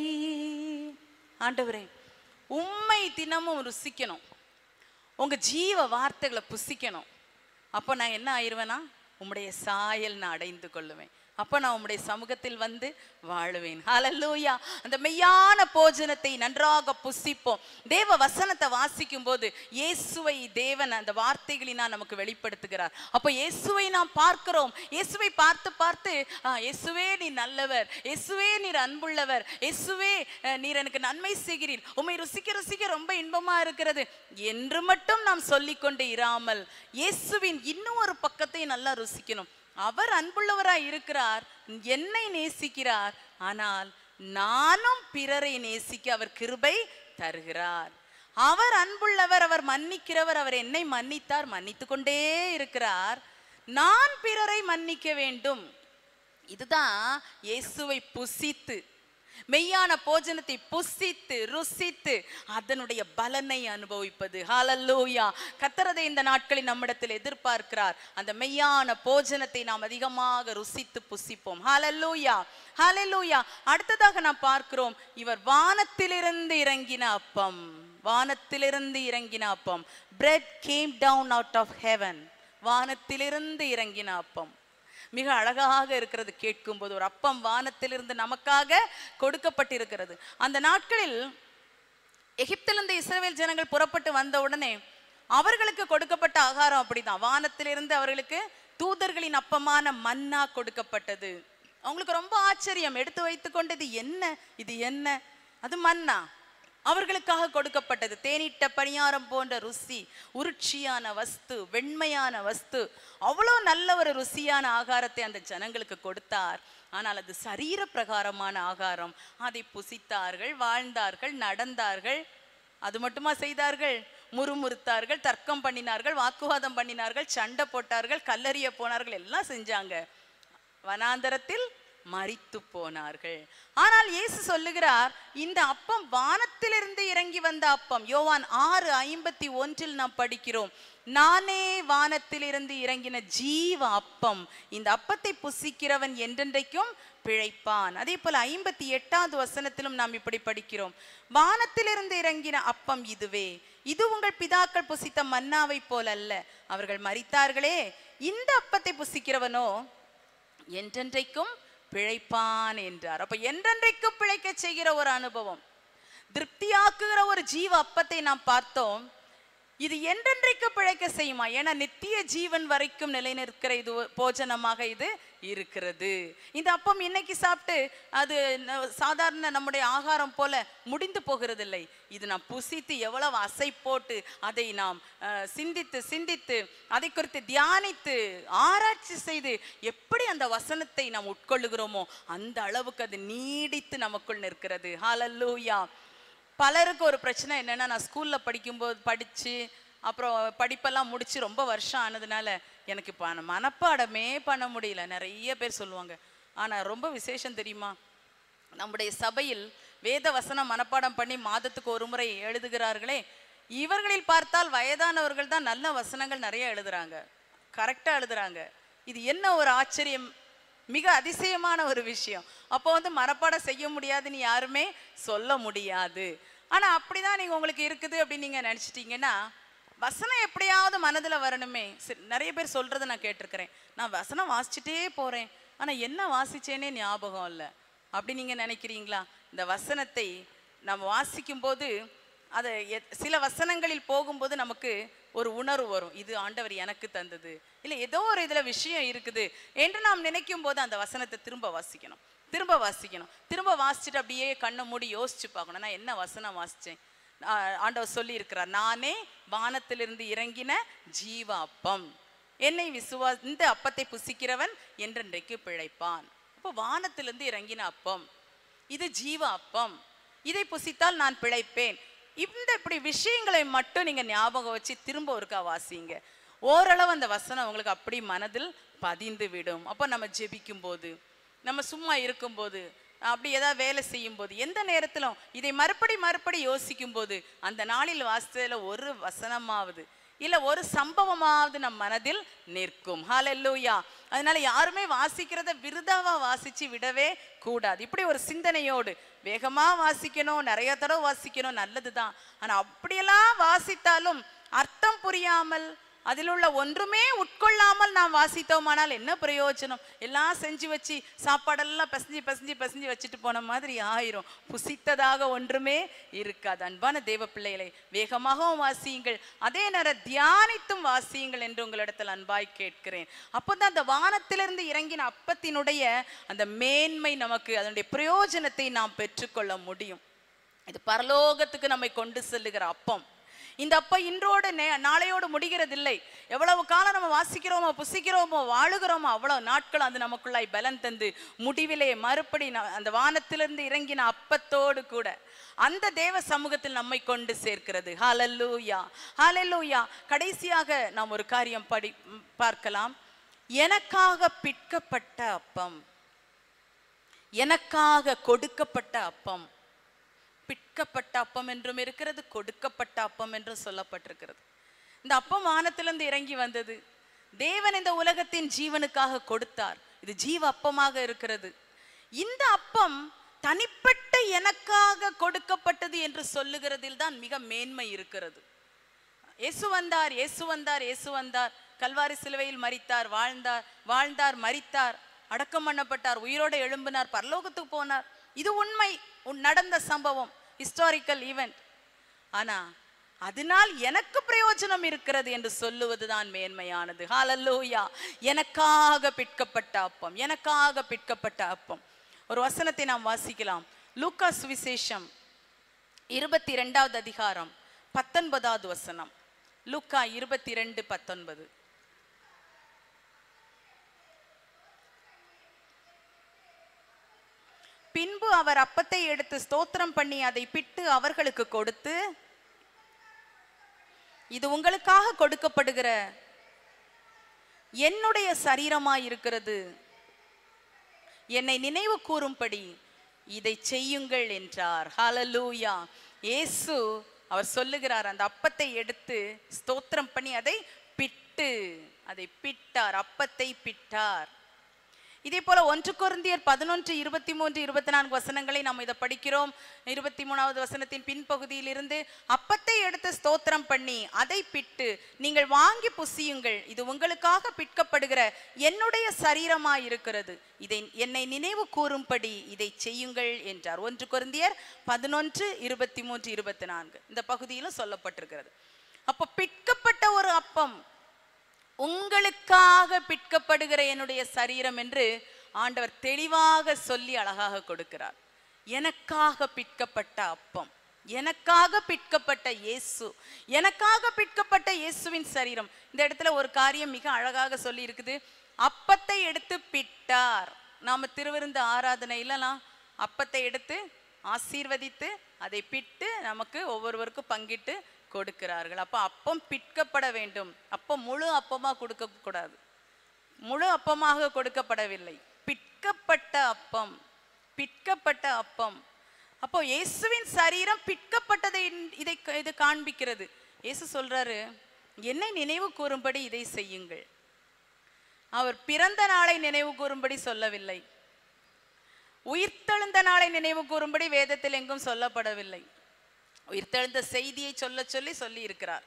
ஆண்டவரே உம்மை தினமும் ருசிக்கணும் உங்க ஜீவ வார்த்தைகளை புசிக்கணும் அப்போ நான் என்ன ஆயிருவேனா உம்முடைய சாயல் நான் அடைந்து கொள்ளுவேன் அப்போ நான் உம்முடைய சமூகத்தில் வந்து வாழுவேன் ஹalleluya அந்த மெய்யான போஜனத்தை நன்றாக புசிப்போம் தேவ வசனத்தை வாசிக்கும் போது இயேசுவை தேவன் அந்த வார்த்தைகளினால் நமக்கு வெளிப்படுத்துகிறார் அப்போ இயேசுவை நாம் பார்க்கிறோம் இயேசுவை பார்த்து பார்த்து "ஆ, இயேசுவே நீ நல்லவர் இயேசுவே நீர் அன்புள்ளவர் இயேசுவே அஹ், நீர் எனக்கு நன்மை செய்கிறீர் உம்மை ருசிக்க ருசிக்க ரொம்ப இன்பமா இருக்கிறது என்று மட்டும் நாம் சொல்லிக்கொண்டு இராமல் இயேசுவின் இன்னும் ஒரு பக்கத்தை நல்லா ருசிக்கணும் அவர் அன்புள்ளவராய் இருக்கிறார் என்னை நேசிக்கிறார் ஆனால் நானும் பிறரை நேசிக்க அவர் கிருபை தருகிறார் அவர் அன்புள்ளவர் அவர் மன்னிக்கிறவர் அவர் என்னை மன்னித்தார் மன்னித்து கொண்டே இருக்கிறார் நான் பிறரை மன்னிக்க வேண்டும் இதுதான் இயேசுவை புசித்து மெய்யான போஜனத்தை புசித்து ருசித்து அதனுடைய பலனை அனுபவிப்பது ஹalleluya கத்தரதை இந்த நாட்களில் நம்மிடத்தில் எதிர்பார்க்கிறார் அந்த மெய்யான போஜனத்தை நாம் அதிகமாக ருசித்து புசிப்போம் ஹalleluya ஹalleluya அடுத்ததாக நாம் பார்க்கிறோம் இவர் வானத்திலிருந்து இறங்கின அப்பம் வானத்திலிருந்து இறங்கின அப்பம் bread came down out of heaven வானத்திலிருந்து இறங்கின அப்பம் மிக அழகாக இருக்கிறது கேட்கும்போது ஒரு அப்பம் வானத்திலிருந்து நமக்காக கொடுக்கப்பட்டிருக்கிறது அந்த நாட்களில் எகிப்திலிருந்து இஸ்ரவேல் ஜனங்கள் புறப்பட்டு வந்த உடனே அவர்களுக்கு கொடுக்கப்பட்ட ஆகாரம் அப்படிதான் வானத்திலிருந்து அவர்களுக்கு தூதர்களின் அப்பமான மன்னா கொடுக்கப்பட்டது அவங்களுக்கு ரொம்ப ஆச்சரியம் எடுத்து வைத்துக்கொண்டு இது என்ன இது என்ன அது மன்னா அவர்களுக்காக கொடுக்கப்பட்டது தேனிட்ட பணியாரம் போன்ற ருசி உருட்சியான வஸ்து வெண்மையான வஸ்து அவ்வளோ நல்ல ஒரு ருசியான ஆகாரத்தை அந்த ஜனங்களுக்கு கொடுத்தார் ஆனால் அது சரீர பிரகாரமான ஆகாரம் அதை புசித்தார்கள் வாழ்ந்தார்கள் நடந்தார்கள் அது மட்டுமா செய்தார்கள் முறுமுறுத்தார்கள் தர்க்கம் பண்ணினார்கள் வாக்குவாதம் பண்ணினார்கள் சண்டை போட்டார்கள் கல்லறிய போனார்கள் எல்லாம் செஞ்சாங்க வனாந்தரத்தில் மரித்து போனார்கள் ஆனால் இயேசு சொல்லுகிறார் இந்த அப்பம் வானத்திலிருந்து இறங்கி வந்த அப்பம் யோவான் ஆறு ஐம்பத்தி ஒன்றில் நாம் படிக்கிறோம் நானே வானத்திலிருந்து இறங்கின ஜீவ அப்பம் இந்த அப்பத்தை புசிக்கிறவன் என்றென்றைக்கும் பிழைப்பான் அதே போல ஐம்பத்தி எட்டாவது வசனத்திலும் நாம் இப்படி படிக்கிறோம் வானத்திலிருந்து இறங்கின அப்பம் இதுவே இது உங்கள் பிதாக்கள் புசித்த மன்னாவை போல அல்ல அவர்கள் மரித்தார்களே இந்த அப்பத்தை புசிக்கிறவனோ என்றென்றைக்கும் பிழைப்பான் என்றார் அப்ப என்றென்றைக்கும் பிழைக்க செய்கிற ஒரு அனுபவம் திருப்தியாக்குகிற ஒரு ஜீவ அப்பத்தை நாம் பார்த்தோம் இது என்றென்றைக்கு பிழைக்க செய்யுமா ஏன்னா நித்திய ஜீவன் வரைக்கும் நிலைநிற்கிற இது ஒரு போஜனமாக இது இருக்கிறது இந்த அப்பம் இன்னைக்கு சாப்பிட்டு அது ந- சாதாரண நம்முடைய ஆகாரம் போல முடிந்து போகிறதில்லை இது நாம் புசித்து எவ்வளவு அசை போட்டு அதை நாம் அஹ், சிந்தித்து சிந்தித்து அதை குறித்து தியானித்து ஆராய்ச்சி செய்து எப்படி அந்த வசனத்தை நாம் உட்கொள்ளுகிறோமோ அந்த அளவுக்கு அது நீடித்து நமக்குள் நிற்கிறது ஹalleluya பலருக்கு ஒரு பிரச்சனை என்னன்னா நான் ஸ்கூல்ல படிக்கும்போது படிச்சு அப்புறம் படிப்பெல்லாம் முடிச்சு ரொம்ப வருஷம் ஆனதுனால எனக்கு இப்போ மனப்பாடமே பண்ண முடியல நிறைய பேர் சொல்லுவாங்க ஆனா ரொம்ப விசேஷம் தெரியுமா நம்முடைய சபையில் வேத வசனம் மனப்பாடம் பண்ணி மாதத்துக்கு ஒரு முறை எழுதுகிறார்களே இவர்களில் பார்த்தால் வயதானவர்கள் தான் நல்ல வசனங்கள் நிறைய எழுதுறாங்க கரெக்டா எழுதுறாங்க இது என்ன ஒரு ஆச்சரியம் மிக அதிசயமான ஒரு விஷயம் அப்போ வந்து மனப்பாடம் செய்ய முடியாதுன்னு யாருமே சொல்ல முடியாது ஆனா அப்படிதான் நீங்க உங்களுக்கு இருக்குது அப்படின்னு நீங்க நினைச்சிட்டீங்கன்னா வசனம் எப்படியாவது மனதுல வரணுமே சரி, நிறைய பேர் சொல்றதை நான் கேட்டிருக்கிறேன் நான் வசனம் வாசிச்சுட்டே போறேன் ஆனா என்ன வாசிச்சேனே ஞாபகம் இல்லை அப்படி நீங்க நினைக்கிறீங்களா இந்த வசனத்தை நம்ம வாசிக்கும் போது அது எ- சில வசனங்களில் போகும்போது நமக்கு ஒரு உணர்வு வரும் இது ஆண்டவர் எனக்கு தந்தது இல்லை ஏதோ ஒரு இதுல விஷயம் இருக்குது என்று நாம் நினைக்கும் போது அந்த வசனத்தை திரும்ப வாசிக்கணும் திரும்ப வாசிக்கணும் திரும்ப வாசிச்சுட்டு அப்படியே கண்ணை மூடி யோசிச்சு பார்க்கணும் நான் என்ன வசனம் வாசிச்சேன் ஆ- ஆண்டவர் சொல்லி இருக்கிறார் நானே வானத்திலிருந்து இறங்கின ஜீவ அப்பம் என்னை விசுவா இந்த அப்பத்தை புசிக்கிறவன் என்றென்றைக்கு பிழைப்பான் அப்போ வானத்திலிருந்து இறங்கின அப்பம் இது ஜீவ அப்பம் இதை புசித்தால் நான் பிழைப்பேன் இந்த இப்படி விஷயங்களை மட்டும் நீங்க ஞாபகம் வச்சு திரும்ப ஒருக்கா வாசிங்க ஓரளவு அந்த வசனம் உங்களுக்கு அப்படி மனதில் பதிந்து விடும் அப்போ நம்ம ஜெபிக்கும் போது நம்ம சும்மா இருக்கும்போது அப்படி ஏதாவது வேலை செய்யும் போது எந்த நேரத்திலும் இதை மறுபடி மறுபடி யோசிக்கும் போது அந்த நாளில் வாசித்ததுல ஒரு வசனமாவது இல்ல ஒரு சம்பவமாவது நம் மனதில் நிற்கும் ஹalleluya அதனால யாருமே வாசிக்கிறத விருதாவா வாசிச்சு விடவே கூடாது இப்படி ஒரு சிந்தனையோடு வேகமா வாசிக்கணும் நிறைய தடவை வாசிக்கணும் நல்லதுதான் ஆனா அப்படியெல்லாம் வாசித்தாலும் அர்த்தம் புரியாமல் அதில் உள்ள ஒன்றுமே உட்கொள்ளாமல் நாம் வாசித்தோமானால் என்ன பிரயோஜனம் எல்லாம் செஞ்சு வச்சு சாப்பாடெல்லாம் பசஞ்சு பசஞ்சு பசஞ்சு வச்சுட்டு போன மாதிரி ஆயிரும் புசித்ததாக ஒன்றுமே இருக்காது அன்பான தேவ பிள்ளைகளை வேகமாகவும் வாசியுங்கள் அதே நேரம் தியானித்தும் வாசியுங்கள் என்று உங்களிடத்தில் அன்பாய் கேட்கிறேன் அப்போதான் அந்த வானத்திலிருந்து இறங்கின அப்பத்தினுடைய அந்த மேன்மை நமக்கு அதனுடைய பிரயோஜனத்தை நாம் பெற்றுக்கொள்ள முடியும் இது பரலோகத்துக்கு நம்மை கொண்டு செல்லுகிற அப்பம் இந்த அப்பம் இன்றோடு நே- நாளையோடு முடிகிறதில்லை எவ்வளவு காலம் நம்ம வாசிக்கிறோமோ புசிக்கிறோமோ வாழுகிறோமோ அவ்வளவு நாட்கள் அது நமக்குள்ளாய் பலன் தந்து முடிவிலே மறுபடி ந- அந்த வானத்திலிருந்து இறங்கின அப்பத்தோடு கூட அந்த தேவ சமூகத்தில் நம்மை கொண்டு சேர்க்கிறது ஹalleluya ஹalleluya கடைசியாக நாம் ஒரு காரியம் படி ம், பார்க்கலாம் எனக்காக பிற்கப்பட்ட அப்பம் எனக்காக கொடுக்கப்பட்ட அப்பம் பிட்கப்பட்ட அப்பம் என்றும் இருக்கிறது கொடுக்கப்பட்ட அப்பம் என்றும் சொல்லப்பட்டிருக்கிறது இந்த அப்பம் வானத்திலிருந்து இறங்கி வந்தது தேவன் இந்த உலகத்தின் ஜீவனுக்காக கொடுத்தார் இது ஜீவ அப்பமாக இருக்கிறது இந்த அப்பம் தனிப்பட்ட எனக்காக கொடுக்கப்பட்டது என்று சொல்லுகிறதில் தான் மிக மேன்மை இருக்கிறது இயேசு வந்தார் இயேசு வந்தார் இயேசு வந்தார் கல்வாரி சிலுவையில் மரித்தார் வாழ்ந்தார் வாழ்ந்தார் மரித்தார் அடக்கம் பண்ணப்பட்டார் உயிரோடு எழும்பினார் பரலோகத்துக்கு போனார் இது உண்மை உன் நடந்த சம்பவம் ஹிஸ்டாரிக்கல் ஈவெண்ட் ஆனா அதனால் எனக்கு பிரயோஜனம் இருக்கிறது என்று சொல்லுவதுதான் மேன்மையானது ஹalleluya எனக்காக பிட்கப்பட்ட அப்பம் எனக்காக பிட்கப்பட்ட அப்பம் ஒரு வசனத்தை நாம் வாசிக்கலாம் லூக்கா சுவிசேஷம் இருபத்தி இரண்டாவது அதிகாரம் பத்தொன்பதாவது வசனம் லூக்கா இருபத்தி ரெண்டு பத்தொன்பது பின்பு அவர் அப்பத்தை எடுத்து ஸ்தோத்திரம் பண்ணி அதை பிட்டு அவர்களுக்கு கொடுத்து இது உங்களுக்காக கொடுக்கப்படுகிற என்னுடைய சரீரமாய் இருக்கிறது என்னை நினைவு கூறும்படி இதை செய்யுங்கள் என்றார் ஹalleluya இயேசு அவர் சொல்லுகிறார் அந்த அப்பத்தை எடுத்து ஸ்தோத்திரம் பண்ணி அதை பிட்டு அதை பிட்டார் அப்பத்தை பிட்டார் இதே போல ஒன்று கொரிந்தியர் பதினொன்று இருபத்தி மூன்று இருபத்தி நான்கு வசனங்களை நாம் இதை படிக்கிறோம் இருபத்தி மூணாவது வசனத்தின் பின்பகுதியில் இருந்து அப்பத்தை எடுத்து ஸ்தோத்திரம் பண்ணி அதை பிட்டு நீங்கள் வாங்கி புசியுங்கள் இது உங்களுக்காக பிட்கப்படுகிற என்னுடைய சரீரமாய் இருக்கிறது இதை என்னை நினைவு கூறும்படி இதை செய்யுங்கள் என்றார் ஒன்று கொரிந்தியர் பதினொன்று இருபத்தி மூன்று இருபத்தி நான்கு இந்த பகுதியிலும் சொல்லப்பட்டிருக்கிறது அப்போ பிட்கப்பட்ட ஒரு அப்பம் உங்களுக்காக பிட்கப்படுகிற என்னுடைய சரீரம் என்று ஆண்டவர் தெளிவாக சொல்லி அழகாக கொடுக்கிறார் எனக்காக பிட்கப்பட்ட அப்பம் எனக்காக பிட்கப்பட்ட இயேசு எனக்காக பிட்கப்பட்ட இயேசுவின் சரீரம் இந்த இடத்துல ஒரு காரியம் மிக அழகாக சொல்லி இருக்குது அப்பத்தை எடுத்து பிட்டார் நாம திருவிருந்து ஆராதனையிலலாம் அப்பத்தை எடுத்து ஆசீர்வதித்து அதை பிட்டு நமக்கு ஒவ்வொருவருக்கும் பங்கிட்டு கொடுக்கிறார்கள் அப்போ அப்பம் பிட்கப்பட வேண்டும் அப்பம் முழு அப்பமா கொடுக்க கூடாது முழு அப்பமாக கொடுக்கப்படவில்லை பிட்கப்பட்ட அப்பம் பிட்கப்பட்ட அப்பம் அப்போ இயேசுவின் சரீரம் பிட்கப்பட்டதை இன்- இதை இது காண்பிக்கிறது இயேசு சொல்றாரு என்னை நினைவு கூறும்படி இதை செய்யுங்கள் அவர் பிறந்த நாளை நினைவு கூறும்படி சொல்லவில்லை உயிர்த்தெழுந்த நாளை நினைவு கூறும்படி வேதத்தில் எங்கும் சொல்லப்படவில்லை உயிர்த்தெழுந்த செய்தியை சொல்ல சொல்லி சொல்லி இருக்கிறார்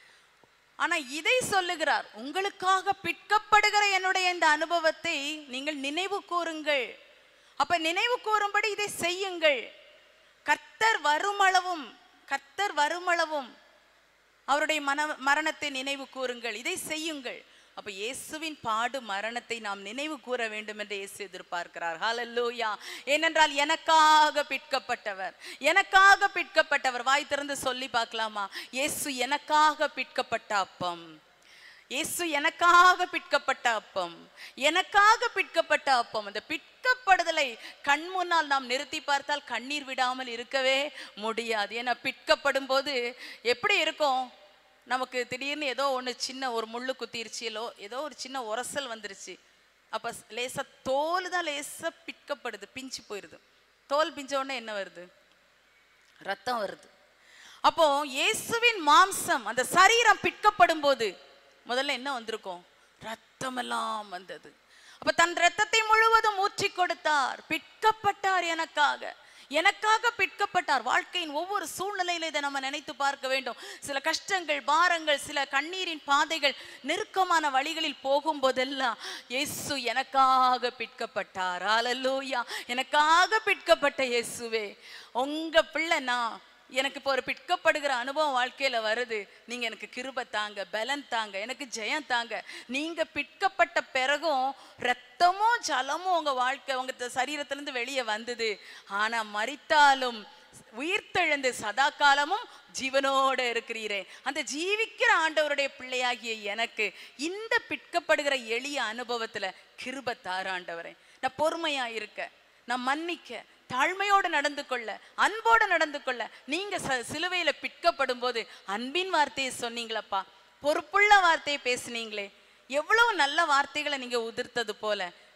ஆனா இதை சொல்லுகிறார் உங்களுக்காக பிட்கப்படுகிற என்னுடைய இந்த அனுபவத்தை நீங்கள் நினைவு கூறுங்கள் அப்ப நினைவு கூறும்படி இதை செய்யுங்கள் கர்த்தர் வருமளவும் கர்த்தர் வருமளவும் அவருடைய மன மரணத்தை நினைவு கூறுங்கள் இதை செய்யுங்கள் அப்ப இயேசுவின் பாடு மரணத்தை நாம் நினைவு கூற வேண்டும் என்று இயேசு எதிர்பார்க்கிறார் ஹalleluya ஏனென்றால் எனக்காக பிட்கப்பட்டவர் எனக்காக பிட்கப்பட்டவர் வாய் திறந்து சொல்லி பார்க்கலாமா இயேசு எனக்காக பிட்கப்பட்ட அப்பம் இயேசு எனக்காக பிட்கப்பட்ட அப்பம் எனக்காக பிட்கப்பட்ட அப்பம் அந்த பிட்கப்படுதலை கண் முன்னால் நாம் நிறுத்தி பார்த்தால் கண்ணீர் விடாமல் இருக்கவே முடியாது ஏன்னா பிட்கப்படும் போது எப்படி இருக்கும் நமக்கு திடீர்னு ஏதோ ஒன்று சின்ன ஒரு முள்ளு குத்திருச்சிலோ ஏதோ ஒரு சின்ன உரசல் வந்துருச்சு அப்போ லேசா தோல் தான் லேசா பிட்கப்படுது பிஞ்சு போயிடுது தோல் பிஞ்ச உடனே என்ன வருது ரத்தம் வருது அப்போ இயேசுவின் மாம்சம் அந்த சரீரம் பிட்கப்படும் போது முதல்ல என்ன வந்திருக்கும் ரத்தமெல்லாம் வந்தது அப்ப தன் ரத்தத்தை முழுவதும் ஊற்றி கொடுத்தார் பிட்கப்பட்டார் எனக்காக எனக்காக பிட்கப்பட்டார் வாழ்க்கையின் ஒவ்வொரு சூழ்நிலையில இதை நம்ம நினைத்து பார்க்க வேண்டும் சில கஷ்டங்கள் பாரங்கள் சில கண்ணீரின் பாதைகள் நெருக்கமான வழிகளில் போகும்போதெல்லாம் இயேசு எனக்காக பிட்கப்பட்டார் ஹalleluya எனக்காக பிட்கப்பட்ட இயேசுவே உங்க பிள்ளை நான் எனக்கு இப்போ ஒரு பிட்கப்படுகிற அனுபவம் வாழ்க்கையில வருது நீங்க எனக்கு கிருபை தாங்க பலன் தாங்க எனக்கு ஜெயம் தாங்க நீங்க பிட்கப்பட்ட பிறகும் ரத்தமும் ஜலமும் உங்க வாழ்க்கை உங்க த- சரீரத்திலிருந்து வெளியே வந்தது ஆனா மரித்தாலும் உயிர்த்தெழுந்து சதா காலமும் ஜீவனோட இருக்கிறீரே அந்த ஜீவிக்கிற ஆண்டவருடைய பிள்ளையாகிய எனக்கு இந்த பிட்கப்படுகிற எளிய அனுபவத்துல கிருபை தார ஆண்டவரே நான் பொறுமையா இருக்க நான் மன்னிக்க தாழ்மையோடு நடந்து கொள்ள அன்போடு நடந்து கொள்ள நீங்க ச- சிலுவையில பிட்கப்படும் போது அன்பின் வார்த்தையை சொன்னீங்களப்பா பொறுப்புள்ள வார்த்தையை பேசுனீங்களே எவ்வளவு நல்ல வார்த்தைகளை நீங்க உதிர்த்தது போல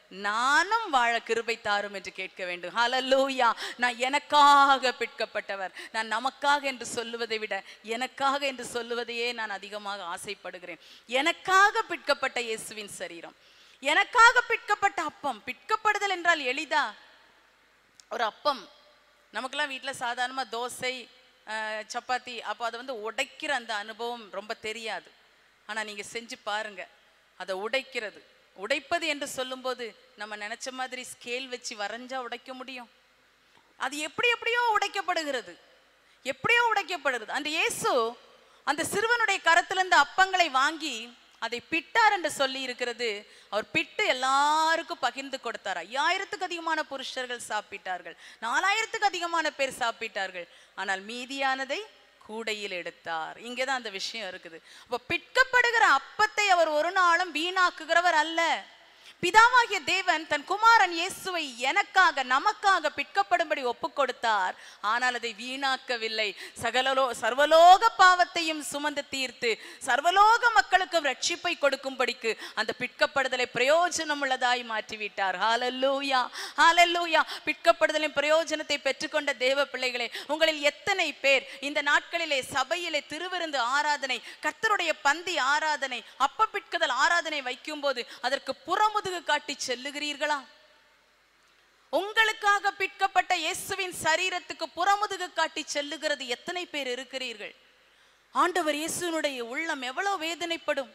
நானும் வாழ கிருபை தாரும் என்று கேட்க வேண்டும் ஹalleluya நான் எனக்காக பிற்கப்பட்டவர் நான் நமக்காக என்று சொல்லுவதை விட எனக்காக என்று சொல்லுவதையே நான் அதிகமாக ஆசைப்படுகிறேன் எனக்காக பிற்கப்பட்ட இயேசுவின் சரீரம் எனக்காக பிற்கப்பட்ட அப்பம் பிற்கப்படுதல் என்றால் எளிதா ஒரு அப்பம் நமக்கெல்லாம் வீட்டில் சாதாரணமாக தோசை அஹ், சப்பாத்தி அப்போ அதை வந்து உடைக்கிற அந்த அனுபவம் ரொம்ப தெரியாது ஆனால் நீங்கள் செஞ்சு பாருங்க அதை உடைக்கிறது உடைப்பது என்று சொல்லும்போது நம்ம நினச்ச மாதிரி ஸ்கேல் வச்சு வரைஞ்சா உடைக்க முடியும் அது எப்படி எப்படியோ உடைக்கப்படுகிறது எப்படியோ உடைக்கப்படுகிறது அந்த இயேசு அந்த சிறுவனுடைய கரத்திலிருந்து அப்பங்களை வாங்கி அதை பிட்டார் என்று சொல்லி இருக்கிறது அவர் பிட்டு எல்லாருக்கும் பகிர்ந்து கொடுத்தார் ஐயாயிரத்துக்கு அதிகமான புருஷர்கள் சாப்பிட்டார்கள் நாலாயிரத்துக்கு அதிகமான பேர் சாப்பிட்டார்கள் ஆனால் மீதியானதை கூடையில் எடுத்தார் இங்கே தான் அந்த விஷயம் இருக்குது அப்போ பிற்கப்படுகிற அப்பத்தை அவர் ஒரு நாளும் வீணாக்குகிறவர் அல்ல பிதாவாகிய தேவன் தன் குமாரன் இயேசுவை எனக்காக நமக்காக பிற்கப்படும்படி ஒப்புக் கொடுத்தார் ஆனால் அதை வீணாக்கவில்லை சகலலோ சர்வலோக பாவத்தையும் சுமந்து தீர்த்து சர்வலோக மக்களுக்கும் ரட்சிப்பை கொடுக்கும்படிக்கு அந்த பிற்கப்படுதலை பிரயோஜனம் உள்ளதாய் மாற்றிவிட்டார் ஹalleluya ஹalleluya பிற்கப்படுதலின் பிரயோஜனத்தை பெற்றுக்கொண்ட தேவ பிள்ளைகளே உங்களில் எத்தனை பேர் இந்த நாட்களிலே சபையிலே திருவிருந்து ஆராதனை கர்த்தருடைய பந்தி ஆராதனை அப்ப பிற்கதல் ஆராதனை வைக்கும்போது அதற்கு புறமுதுகு காட்டி செல்லுகிறீர்களா உங்களுக்காக பிற்கப்பட்ட இயேசுவின் சரீரத்துக்கு புறமுதுகு காட்டி செல்லுகிறது எத்தனை பேர் இருக்கிறீர்கள் ஆண்டவர் இயேசுனுடைய உள்ளம் எவ்வளவு வேதனைப்படும்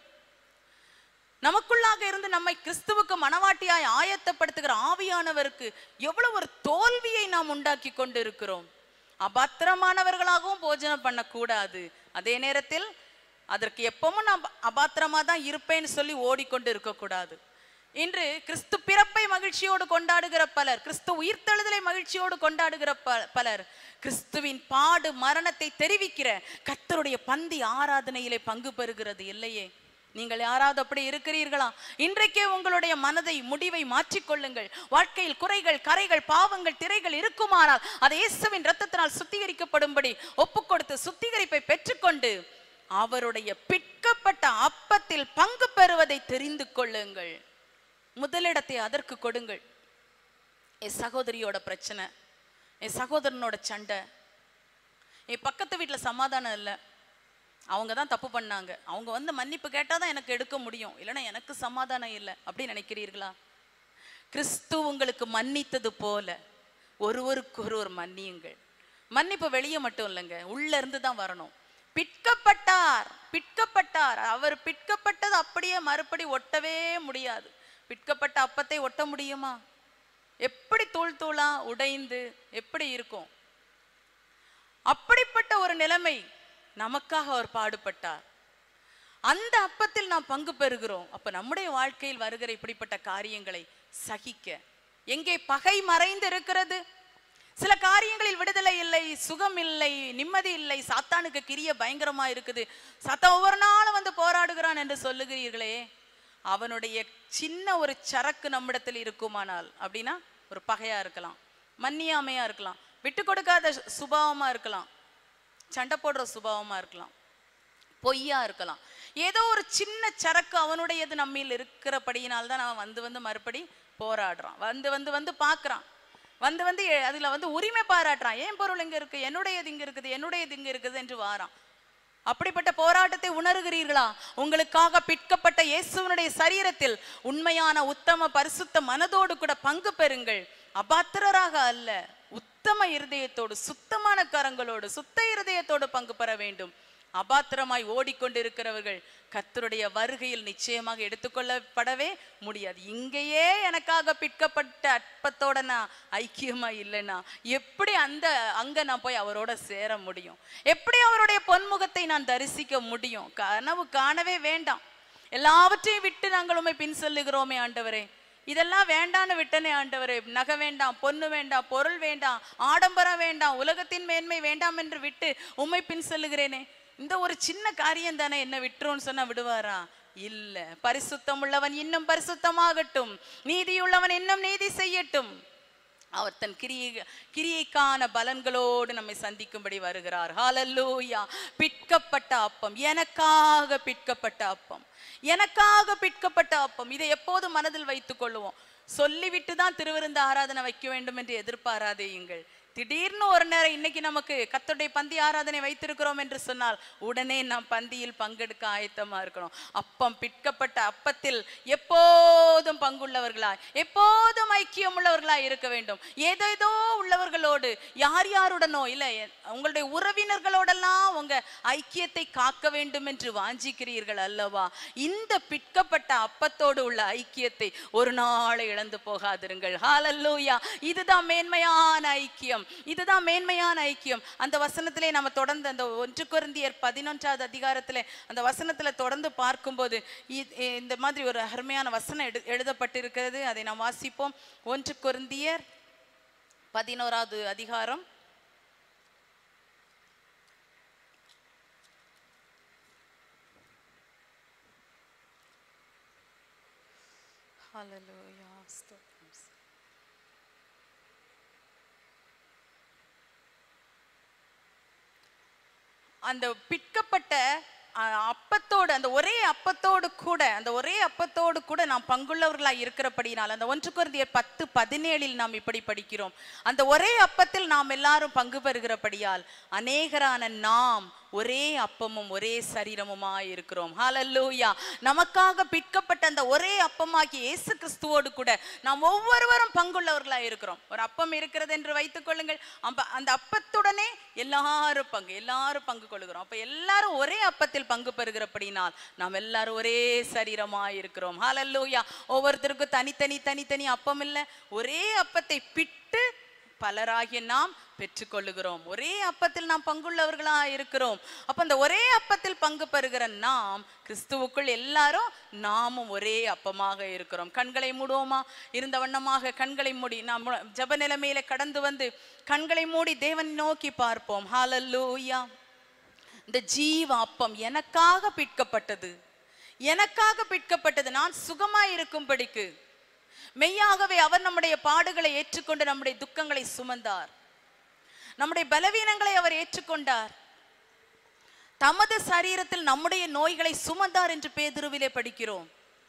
நமக்குள்ளாக இருந்து நம்மை கிறிஸ்துவுக்கு மனவாட்டியாய் ஆயத்தப்படுத்துகிற ஆவியானவருக்கு எவ்வளவு ஒரு தோல்வியை நாம் உண்டாக்கி கொண்டு இருக்கிறோம் அபாத்திரமானவர்களாகவும் போஜனம் பண்ணக்கூடாது அதே நேரத்தில் அதற்கு எப்பவும் நான் அபாத்திரமா தான் இருப்பேன்னு சொல்லி ஓடிக்கொண்டு இருக்கக்கூடாது இன்று கிறிஸ்து பிறப்பை மகிழ்ச்சியோடு கொண்டாடுகிற பலர் கிறிஸ்து உயிர்த்தெழுதலை மகிழ்ச்சியோடு கொண்டாடுகிற ப- பலர் கிறிஸ்துவின் பாடு மரணத்தை தெரிவிக்கிற கர்த்தருடைய பந்தி ஆராதனையிலே பங்கு பெறுகிறது இல்லையே நீங்கள் யாராவது அப்படி இருக்கிறீர்களா இன்றைக்கே உங்களுடைய மனதை முடிவை மாற்றிக்கொள்ளுங்கள் வாழ்க்கையில் குறைகள் கரைகள் பாவங்கள் திரைகள் இருக்குமானால் அதை இயேசுவின் ரத்தத்தினால் சுத்திகரிக்கப்படும்படி ஒப்புக்கொடுத்து சுத்திகரிப்பை பெற்றுக்கொண்டு அவருடைய பிற்கப்பட்ட அப்பத்தில் பங்கு பெறுவதை தெரிந்து கொள்ளுங்கள் முதலிடத்தை அதற்கு கொடுங்கள் என் சகோதரியோட பிரச்சனை என் சகோதரனோட சண்டை என் பக்கத்து வீட்டில் சமாதானம் இல்லை அவங்க தான் தப்பு பண்ணாங்க அவங்க வந்து மன்னிப்பு கேட்டால் தான் எனக்கு எடுக்க முடியும் இல்லைன்னா எனக்கு சமாதானம் இல்லை அப்படின்னு நினைக்கிறீர்களா கிறிஸ்து உங்களுக்கு மன்னித்தது போல ஒருவருக்கு ஒருவர் மன்னியுங்கள் மன்னிப்பு வெளியே மட்டும் இல்லைங்க உள்ள இருந்து தான் வரணும் பிற்கப்பட்டார் பிற்கப்பட்டார் அவர் பிற்கப்பட்டது அப்படியே மறுபடி ஒட்டவே முடியாது பிற்கப்பட்ட அப்பத்தை ஒட்ட முடியுமா எப்படி தூள் தூளா உடைந்து எப்படி இருக்கும் அப்படிப்பட்ட ஒரு நிலைமை நமக்காக அவர் பாடுபட்டார் அந்த அப்பத்தில் நாம் பங்கு பெறுகிறோம் அப்ப நம்முடைய வாழ்க்கையில் வருகிற இப்படிப்பட்ட காரியங்களை சகிக்க எங்கே பகை மறைந்து இருக்கிறது சில காரியங்களில் விடுதலை இல்லை சுகம் இல்லை நிம்மதி இல்லை சாத்தானுக்கு கிரிய பயங்கரமா இருக்குது சாத்தான் ஒவ்வொரு நாளும் வந்து போராடுகிறான் என்று சொல்லுகிறீர்களே அவனுடைய சின்ன ஒரு சரக்கு நம்மிடத்தில் இருக்குமானால் அப்படின்னா ஒரு பகையா இருக்கலாம் மன்னியாமையா இருக்கலாம் விட்டு கொடுக்காத சு- சுபாவமா இருக்கலாம் சண்டை போடுற சுபாவமா இருக்கலாம் பொய்யா இருக்கலாம் ஏதோ ஒரு சின்ன சரக்கு அவனுடையது நம்மில் இருக்கிறபடியினால் தான் அவன் வந்து வந்து மறுபடி போராடுறான் வந்து வந்து வந்து பார்க்கறான் வந்து வந்து எ- அதுல வந்து உரிமை பாராட்டுறான் ஏன் பொருள் இங்க இருக்கு என்னுடையது இங்க இருக்குது என்னுடையது இங்க இருக்குது என்று வாரான் அப்படிப்பட்ட போராட்டத்தை உணர்கிறீர்களா உங்களுக்காக பிற்கப்பட்ட இயேசுவனுடைய சரீரத்தில் உண்மையான உத்தம பரிசுத்த மனதோடு கூட பங்கு பெறுங்கள் அபாத்திரராக அல்ல உத்தம இருதயத்தோடு சுத்தமான கரங்களோடு சுத்த இருதயத்தோடு பங்கு பெற வேண்டும் அபாத்திரமாய் ஓடிக்கொண்டிருக்கிறவர்கள் கர்த்தருடைய வருகையில் நிச்சயமாக எடுத்துக்கொள்ளப்படவே முடியாது இங்கேயே எனக்காக பிற்கப்பட்ட அற்பத்தோட நான் ஐக்கியமா இல்லைன்னா எப்படி அந்த அங்க நான் போய் அவரோட சேர முடியும் எப்படி அவருடைய பொன்முகத்தை நான் தரிசிக்க முடியும் கனவு காணவே வேண்டாம் எல்லாவற்றையும் விட்டு நாங்கள் உண்மை பின் செல்லுகிறோமே ஆண்டவரே இதெல்லாம் வேண்டான்னு விட்டனே ஆண்டவரே நகை வேண்டாம் பொண்ணு வேண்டாம் பொருள் வேண்டாம் ஆடம்பரம் வேண்டாம் உலகத்தின் மேன்மை வேண்டாம் என்று விட்டு உம்மை பின் செல்லுகிறேனே இந்த ஒரு சின்ன காரியம் தானே என்ன விட்டுருன்னு சொன்னா விடுவாரா இல்ல பரிசுத்தம் உள்ளவன் இன்னும் பரிசுத்தமாகட்டும் நீதியுள்ளவன் இன்னும் நீதி செய்யட்டும் அவர் தன் கிரியை கிரியைக்கான பலன்களோடு நம்மை சந்திக்கும்படி வருகிறார் ஹalleluya பிட்கப்பட்ட அப்பம் எனக்காக பிட்கப்பட்ட அப்பம் எனக்காக பிட்கப்பட்ட அப்பம் இதை எப்போதும் மனதில் வைத்துக் கொள்ளுவோம் சொல்லிவிட்டு தான் திருவிருந்த ஆராதனை வைக்க வேண்டும் என்று எதிர்பாராதேயுங்கள் திடீர்னு ஒரு நேரம் இன்னைக்கு நமக்கு கத்தருடைய பந்தி ஆராதனை வைத்திருக்கிறோம் என்று சொன்னால் உடனே நாம் பந்தியில் பங்கெடுக்க ஆயத்தமா இருக்கணும் அப்பம் பிட்கப்பட்ட அப்பத்தில் எப்போதும் பங்குள்ளவர்களாய் எப்போதும் ஐக்கியம் உள்ளவர்களாய் இருக்க வேண்டும் ஏதேதோ உள்ளவர்களோடு யார் யாருடனோ இல்லை உங்களுடைய உறவினர்களோடெல்லாம் உங்க ஐக்கியத்தை காக்க வேண்டும் என்று வாஞ்சிக்கிறீர்கள் அல்லவா இந்த பிட்கப்பட்ட அப்பத்தோடு உள்ள ஐக்கியத்தை ஒரு நாளை இழந்து போகாதிருங்கள் ஹalleluya இதுதான் மேன்மையான ஐக்கியம் இதுதான் மேன்மையான ஐக்கியம் அந்த வசனத்திலே நம்ம தொடர்ந்து அந்த ஒன்று கொரிந்தியர் பதினொன்றாவது அதிகாரத்திலே அந்த வசனத்துல தொடர்ந்து பார்க்கும்போது இ- இந்த மாதிரி ஒரு அருமையான வசனம் எடு எழுதப்பட்டிருக்கிறது அதை நாம் வாசிப்போம் ஒன்று கொரிந்தியர் பதினோராவது அதிகாரம் Hallelujah. ஸ்தோத்திரம். அந்த பிட்கப்பட்ட அஹ், அப்பத்தோடு அந்த ஒரே அப்பத்தோடு கூட அந்த ஒரே அப்பத்தோடு கூட நாம் பங்குள்ளவர்களாய் இருக்கிறபடினால் அந்த ஒன்று குருந்தியர் பத்து பதினேழில் நாம் இப்படி படிக்கிறோம் அந்த ஒரே அப்பத்தில் நாம் எல்லாரும் பங்கு பெறுகிறபடியால் அநேகரான நாம் ஒரே அப்பமும் ஒரே சரீரமுமாய் இருக்கிறோம் ஹalleluya நமக்காக பிட்கப்பட்ட அந்த ஒரே அப்பமாகிய இயேசு கிறிஸ்துவோடு கூட நாம் ஒவ்வொருவரும் பங்குள்ளவர்களாய் இருக்கிறோம் ஒரு அப்பம் இருக்கிறது என்று வைத்துக் கொள்ளுங்கள் அப்ப அந்த அப்பத்துடனே எல்லாரும் பங்கு எல்லாரும் பங்கு கொள்கிறோம் அப்ப எல்லாரும் ஒரே அப்பத்தில் பங்கு பெறுகிறபடினால் நாம் எல்லாரும் ஒரே சரீரமாய் இருக்கிறோம் ஹalleluya ஒவ்வொருத்தருக்கும் தனித்தனி தனித்தனி அப்பம் இல்லை ஒரே அப்பத்தை பிட்டு பலராகிய நாம் பெற்றுக்கொள்ளுகிறோம் ஒரே அப்பத்தில் நாம் பங்குள்ளவர்களா இருக்கிறோம் அப்ப அந்த ஒரே அப்பத்தில் பங்கு பெறுகிற நாம் கிறிஸ்துவுக்குள் எல்லாரும் நாமும் ஒரே அப்பமாக இருக்கிறோம் கண்களை மூடுவோமா இருந்த வண்ணமாக கண்களை மூடி நாம் மு- ஜெப நிலைமையில கடந்து வந்து கண்களை மூடி தேவன் நோக்கி பார்ப்போம் ஹalleluya இந்த ஜீவ அப்பம் எனக்காக பிட்கப்பட்டது எனக்காக பிட்கப்பட்டது நான் சுகமாய் இருக்கும்படிக்கு மெய்யாகவே அவர் நம்முடைய பாடுகளை ஏற்றுக்கொண்டு நம்முடைய துக்கங்களை சுமந்தார் நம்முடைய பலவீனங்களை அவர் ஏற்றுக்கொண்டார் தமது சரீரத்தில் நம்முடைய நோய்களை சுமந்தார் என்று பேதுருவிலே படிக்கிறோம்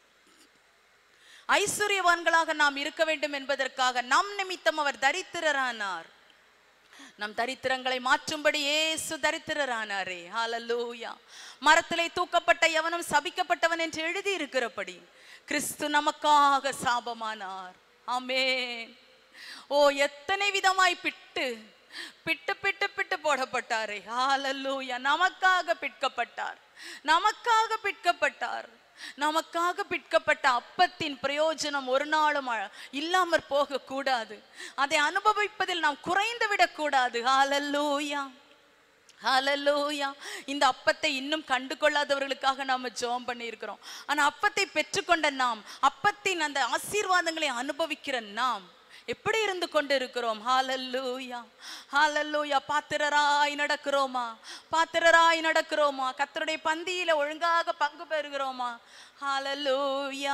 ஐஸ்வர்யவான்களாக நாம் இருக்க வேண்டும் என்பதற்காக நம் நிமித்தம் அவர் தரித்திரரானார் நம் தரித்திரங்களை மாற்றும்படி இயேசு தரித்திரரானாரே ஹalleluya மரத்திலே தூக்கப்பட்ட எவனும் சபிக்கப்பட்டவன் என்று எழுதி இருக்கிறபடி கிறிஸ்து நமக்காக சாபமானார் ஆமென் ஓ எத்தனை விதமாய் பிட்டு பிட்டு பிட்டு பிட்டு போடப்பட்டாரே ஹalleluya நமக்காக பிட்கப்பட்டார் நமக்காக பிட்கப்பட்டார் நமக்காக பிட்கப்பட்ட அப்பத்தின் பிரயோஜனம் ஒரு நாளும் அ- இல்லாமற் போக கூடாது அதை அனுபவிப்பதில் நாம் குறைந்து விடக்கூடாது ஹalleluya ஹalleluya இந்த அப்பத்தை இன்னும் கண்டு கொள்ளாதவர்களுக்காக நாம ஜெபம் பண்ணியிருக்கிறோம் ஆனா அப்பத்தை பெற்றுக்கொண்ட நாம் அப்பத்தின் அந்த ஆசீர்வாதங்களை அனுபவிக்கிற நாம் எப்படி இருந்து கொண்டு இருக்கிறோம் ஹalleluya ஹalleluya பாத்திரராய் நடக்கிறோமா பாத்திரராய் நடக்கிறோமா கர்த்தருடைய பந்தியில ஒழுங்காக பங்கு பெறுகிறோமா ஹalleluya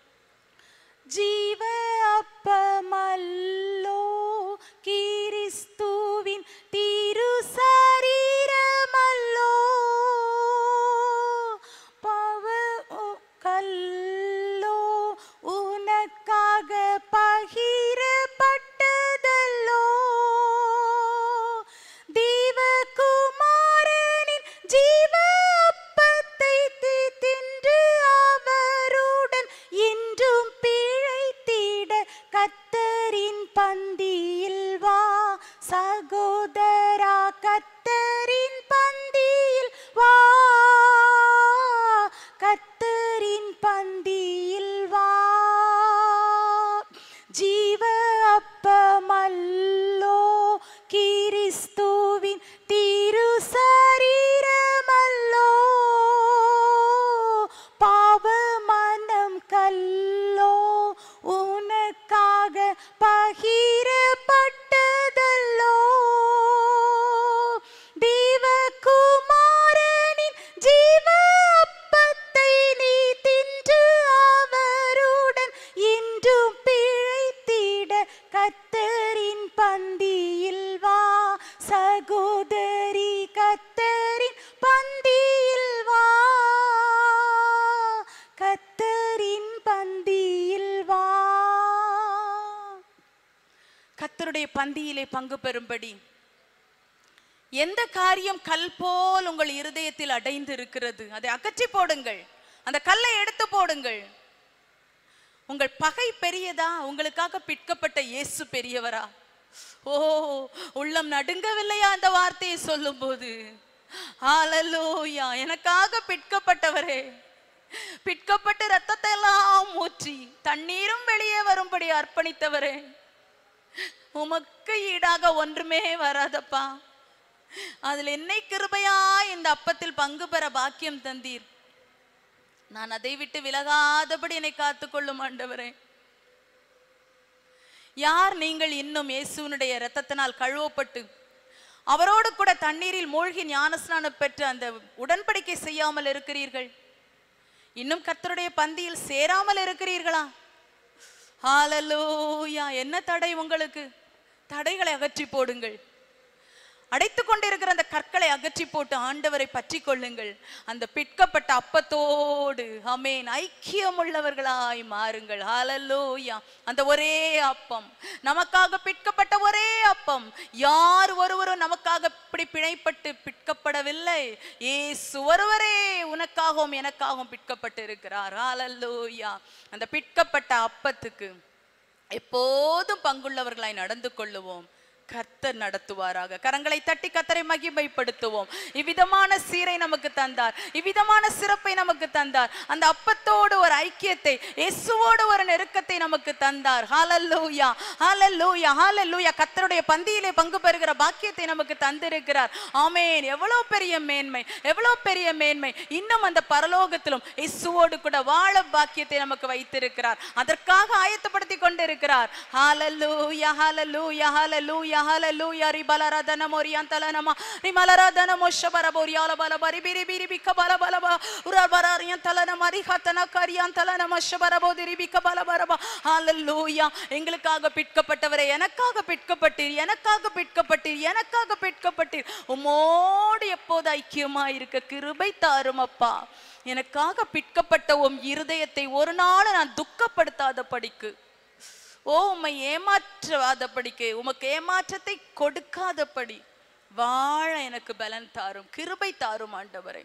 ஜீவ அப்பமல்லோ கிறிஸ்துவின் திரு சரீரமல்லோ பவ உ- கல்லோ உனக்காக பகிரப்பட்டதல்லோ தேவகுமாரனின் ஜீவ அப்பத்தை தி- தின்று அவருடன் என்றும் பிழைத்திட கத்தரின் பந்தியில் வா சகோதரா கத்தரின் பந்தியில் வா பந்தியிலே பங்கு பெறும்படி எந்த காரியம் கல் போல் உங்கள் இருதயத்தில் அடைந்து இருக்கிறது அதை அகற்றி போடுங்கள் அந்த கல்லை எடுத்து போடுங்கள் உங்கள் பகை பெரியதா உங்களுக்காக பிற்கப்பட்ட இயேசு பெரியவரா ஓ உள்ளம் நடுங்கவில்லையா அந்த வார்த்தையை சொல்லும்போது ஹalleluya எனக்காக பிற்கப்பட்டவரே பிற்கப்பட்டு ரத்தத்தை எல்லாம் ஊற்றி தண்ணீரும் வெளியே வரும்படி அர்ப்பணித்தவரே உமக்கு ஈடாக ஒன்றுமே வராதப்பா அதில் என்னை கிருபையா இந்த அப்பத்தில் பங்கு பெற பாக்கியம் தந்தீர் நான் அதை விட்டு விலகாதபடி என்னை காத்துக்கொள்ளும் ஆண்டவரே யார் நீங்கள் இன்னும் இயேசுவினுடைய இரத்தத்தினால் கழுவப்பட்டு அவரோடு கூட தண்ணீரில் மூழ்கி ஞானஸ்நானம் பெற்று அந்த உடன்படிக்கை செய்யாமல் இருக்கிறீர்கள் இன்னும் கர்த்தருடைய பந்தியில் சேராமல் இருக்கிறீர்களா ஹalleluya என்ன தடை உங்களுக்கு தடைகளை அகற்றி போடுங்கள் அடைத்து கொண்டிருக்கிற அந்த கற்களை அகற்றி போட்டு ஆண்டவரை பற்றி கொள்ளுங்கள் அந்த பிற்கப்பட்ட அப்பத்தோடு அமேன் ஐக்கியம் உள்ளவர்களாய் மாறுங்கள் ஹalleluya அந்த ஒரே அப்பம் நமக்காக பிற்கப்பட்ட ஒரே அப்பம் யார் ஒருவரும் நமக்காக இப்படி பிழைப்பட்டு பிற்கப்படவில்லை இயேசு ஒருவரே உனக்காகவும் எனக்காகவும் பிற்கப்பட்டு இருக்கிறார் ஹalleluya அந்த பிற்கப்பட்ட அப்பத்துக்கு எப்போதும் பங்குள்ளவர்களாய் நடந்து கொள்ளுவோம் கர்த்தர் நடத்துவாராக கரங்களை தட்டி கத்தரை மகிமைப்படுத்துவோம் இவ்விதமான சீரை நமக்கு தந்தார் இவ்விதமான சிறப்பை நமக்கு தந்தார் அந்த அப்பத்தோடு ஒரு ஐக்கியத்தை இயேசுவோடு ஒரு நெருக்கத்தை நமக்கு தந்தார் ஹalleluya ஹalleluya ஹalleluya கர்த்தருடைய பந்தியிலே பங்கு பெறுகிற பாக்கியத்தை நமக்கு தந்திருக்கிறார் ஆமென் எவ்வளவு பெரிய மேன்மை எவ்வளவு பெரிய மேன்மை இன்னும் அந்த பரலோகத்திலும் இயேசுவோடு கூட வாழ பாக்கியத்தை நமக்கு வைத்திருக்கிறார் அதற்காக ஆயத்தப்படுத்தி கொண்டிருக்கிறார் ஹalleluya ஹalleluya ஹalleluya ஹalleluya ரிபலரதன மோரியாந்தலனமா ரிமலரதன மொஷபரபோரியால பலபரி பிரி பிரி பிக்க பலபலபா உரபரரியந்தலன மரிஹத்தன கரியாந்தலன மொஷபரபோதிரி பிக்க பலபரபா ஹalleluya எங்களுக்காக பிற்கப்பட்டவரே எனக்காக பிற்கப்பட்டீர் எனக்காக பிற்கப்பட்டீர் எனக்காக பிற்கப்பட்டீர் உம்மோடு எப்போது ஐக்கியமாய் இருக்க கிருபை தாரும் அப்பா எனக்காக பிற்கப்பட்ட உம் இருதயத்தை ஒரு நாள் நான் துக்கப்படுத்தாத படிக்கு ஓ உம்மை ஏமாற்றாதபடிக்கு உமக்கு ஏமாற்றத்தை கொடுக்காதபடி வாழ எனக்கு பலன் தாரும் கிருபை தாரும் ஆண்டவரை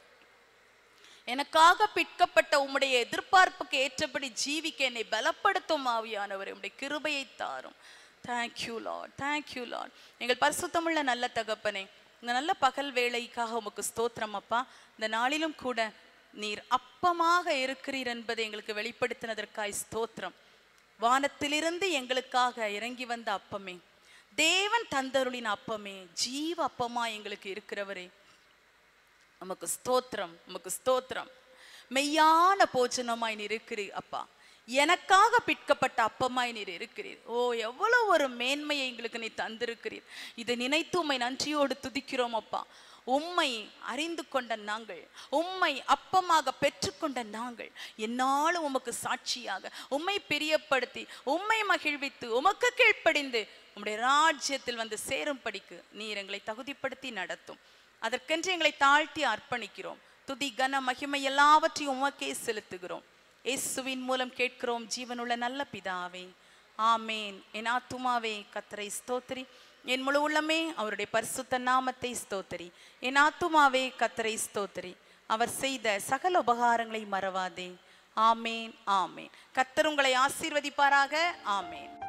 எனக்காக பிற்கப்பட்ட உம்முடைய எதிர்பார்ப்புக்கு ஏற்றபடி ஜீவிக்க என்னை பலப்படுத்தும் ஆவியானவரை உம்முடைய கிருபையை தாரும் தேங்க்யூ லார்ட் தேங்க்யூ லார்ட் எங்கள் பரிசுத்தமுள்ள நல்ல தகப்பனே இந்த நல்ல பகல் வேலைக்காக உமக்கு ஸ்தோத்திரம் அப்பா இந்த நாளிலும் கூட நீர் அப்பமாக இருக்கிறீர் என்பதை எங்களுக்கு வெளிப்படுத்தினதற்காய் ஸ்தோத்திரம் வானத்திலிருந்து எங்களுக்காக இறங்கி வந்த அப்பமே தேவன் தந்தருளின் அப்பமே ஜீவ அப்பமா எங்களுக்கு இருக்கிறவரே உமக்கு ஸ்தோத்திரம் உமக்கு ஸ்தோத்திரம் மெய்யான போஜனமாய் நீர் இருக்கிறீர் அப்பா எனக்காக பிற்கப்பட்ட அப்பமாய் நீர் இருக்கிறீர் ஓ எவ்வளவு ஒரு மேன்மையை எங்களுக்கு நீ தந்திருக்கிறீர் இதை நினைத்து உம்மை நன்றியோடு துதிக்கிறோம் அப்பா உம்மை அறிந்து கொண்ட நாங்கள் உம்மை அப்பமாக பெற்றுக்கொண்ட நாங்கள் என்னாலும் உமக்கு சாட்சியாக உம்மை பிரியப்படுத்தி உம்மை மகிழ்வித்து உமக்கு கீழ்ப்படிந்து உம்முடைய ராஜ்யத்தில் வந்து சேரும்படிக்கு நீர் எங்களை தகுதிப்படுத்தி நடத்தும் அதற்கென்று எங்களை தாழ்த்தி அர்ப்பணிக்கிறோம் துதி கன மகிமை எல்லாவற்றையும் உமக்கே செலுத்துகிறோம் இயேசுவின் மூலம் கேட்கிறோம் ஜீவனுள்ள நல்ல பிதாவே ஆமேன் என் ஆத்துமாவே கத்தரை ஸ்தோத்திரி என் முழு உள்ளமே அவருடைய பரிசுத்த நாமத்தை ஸ்தோத்திரி என் ஆத்துமாவே கத்தரை ஸ்தோத்திரி அவர் செய்த சகல உபகாரங்களை மறவாதே ஆமேன் ஆமேன் கத்தர் உங்களை ஆசீர்வதிப்பாராக ஆமேன்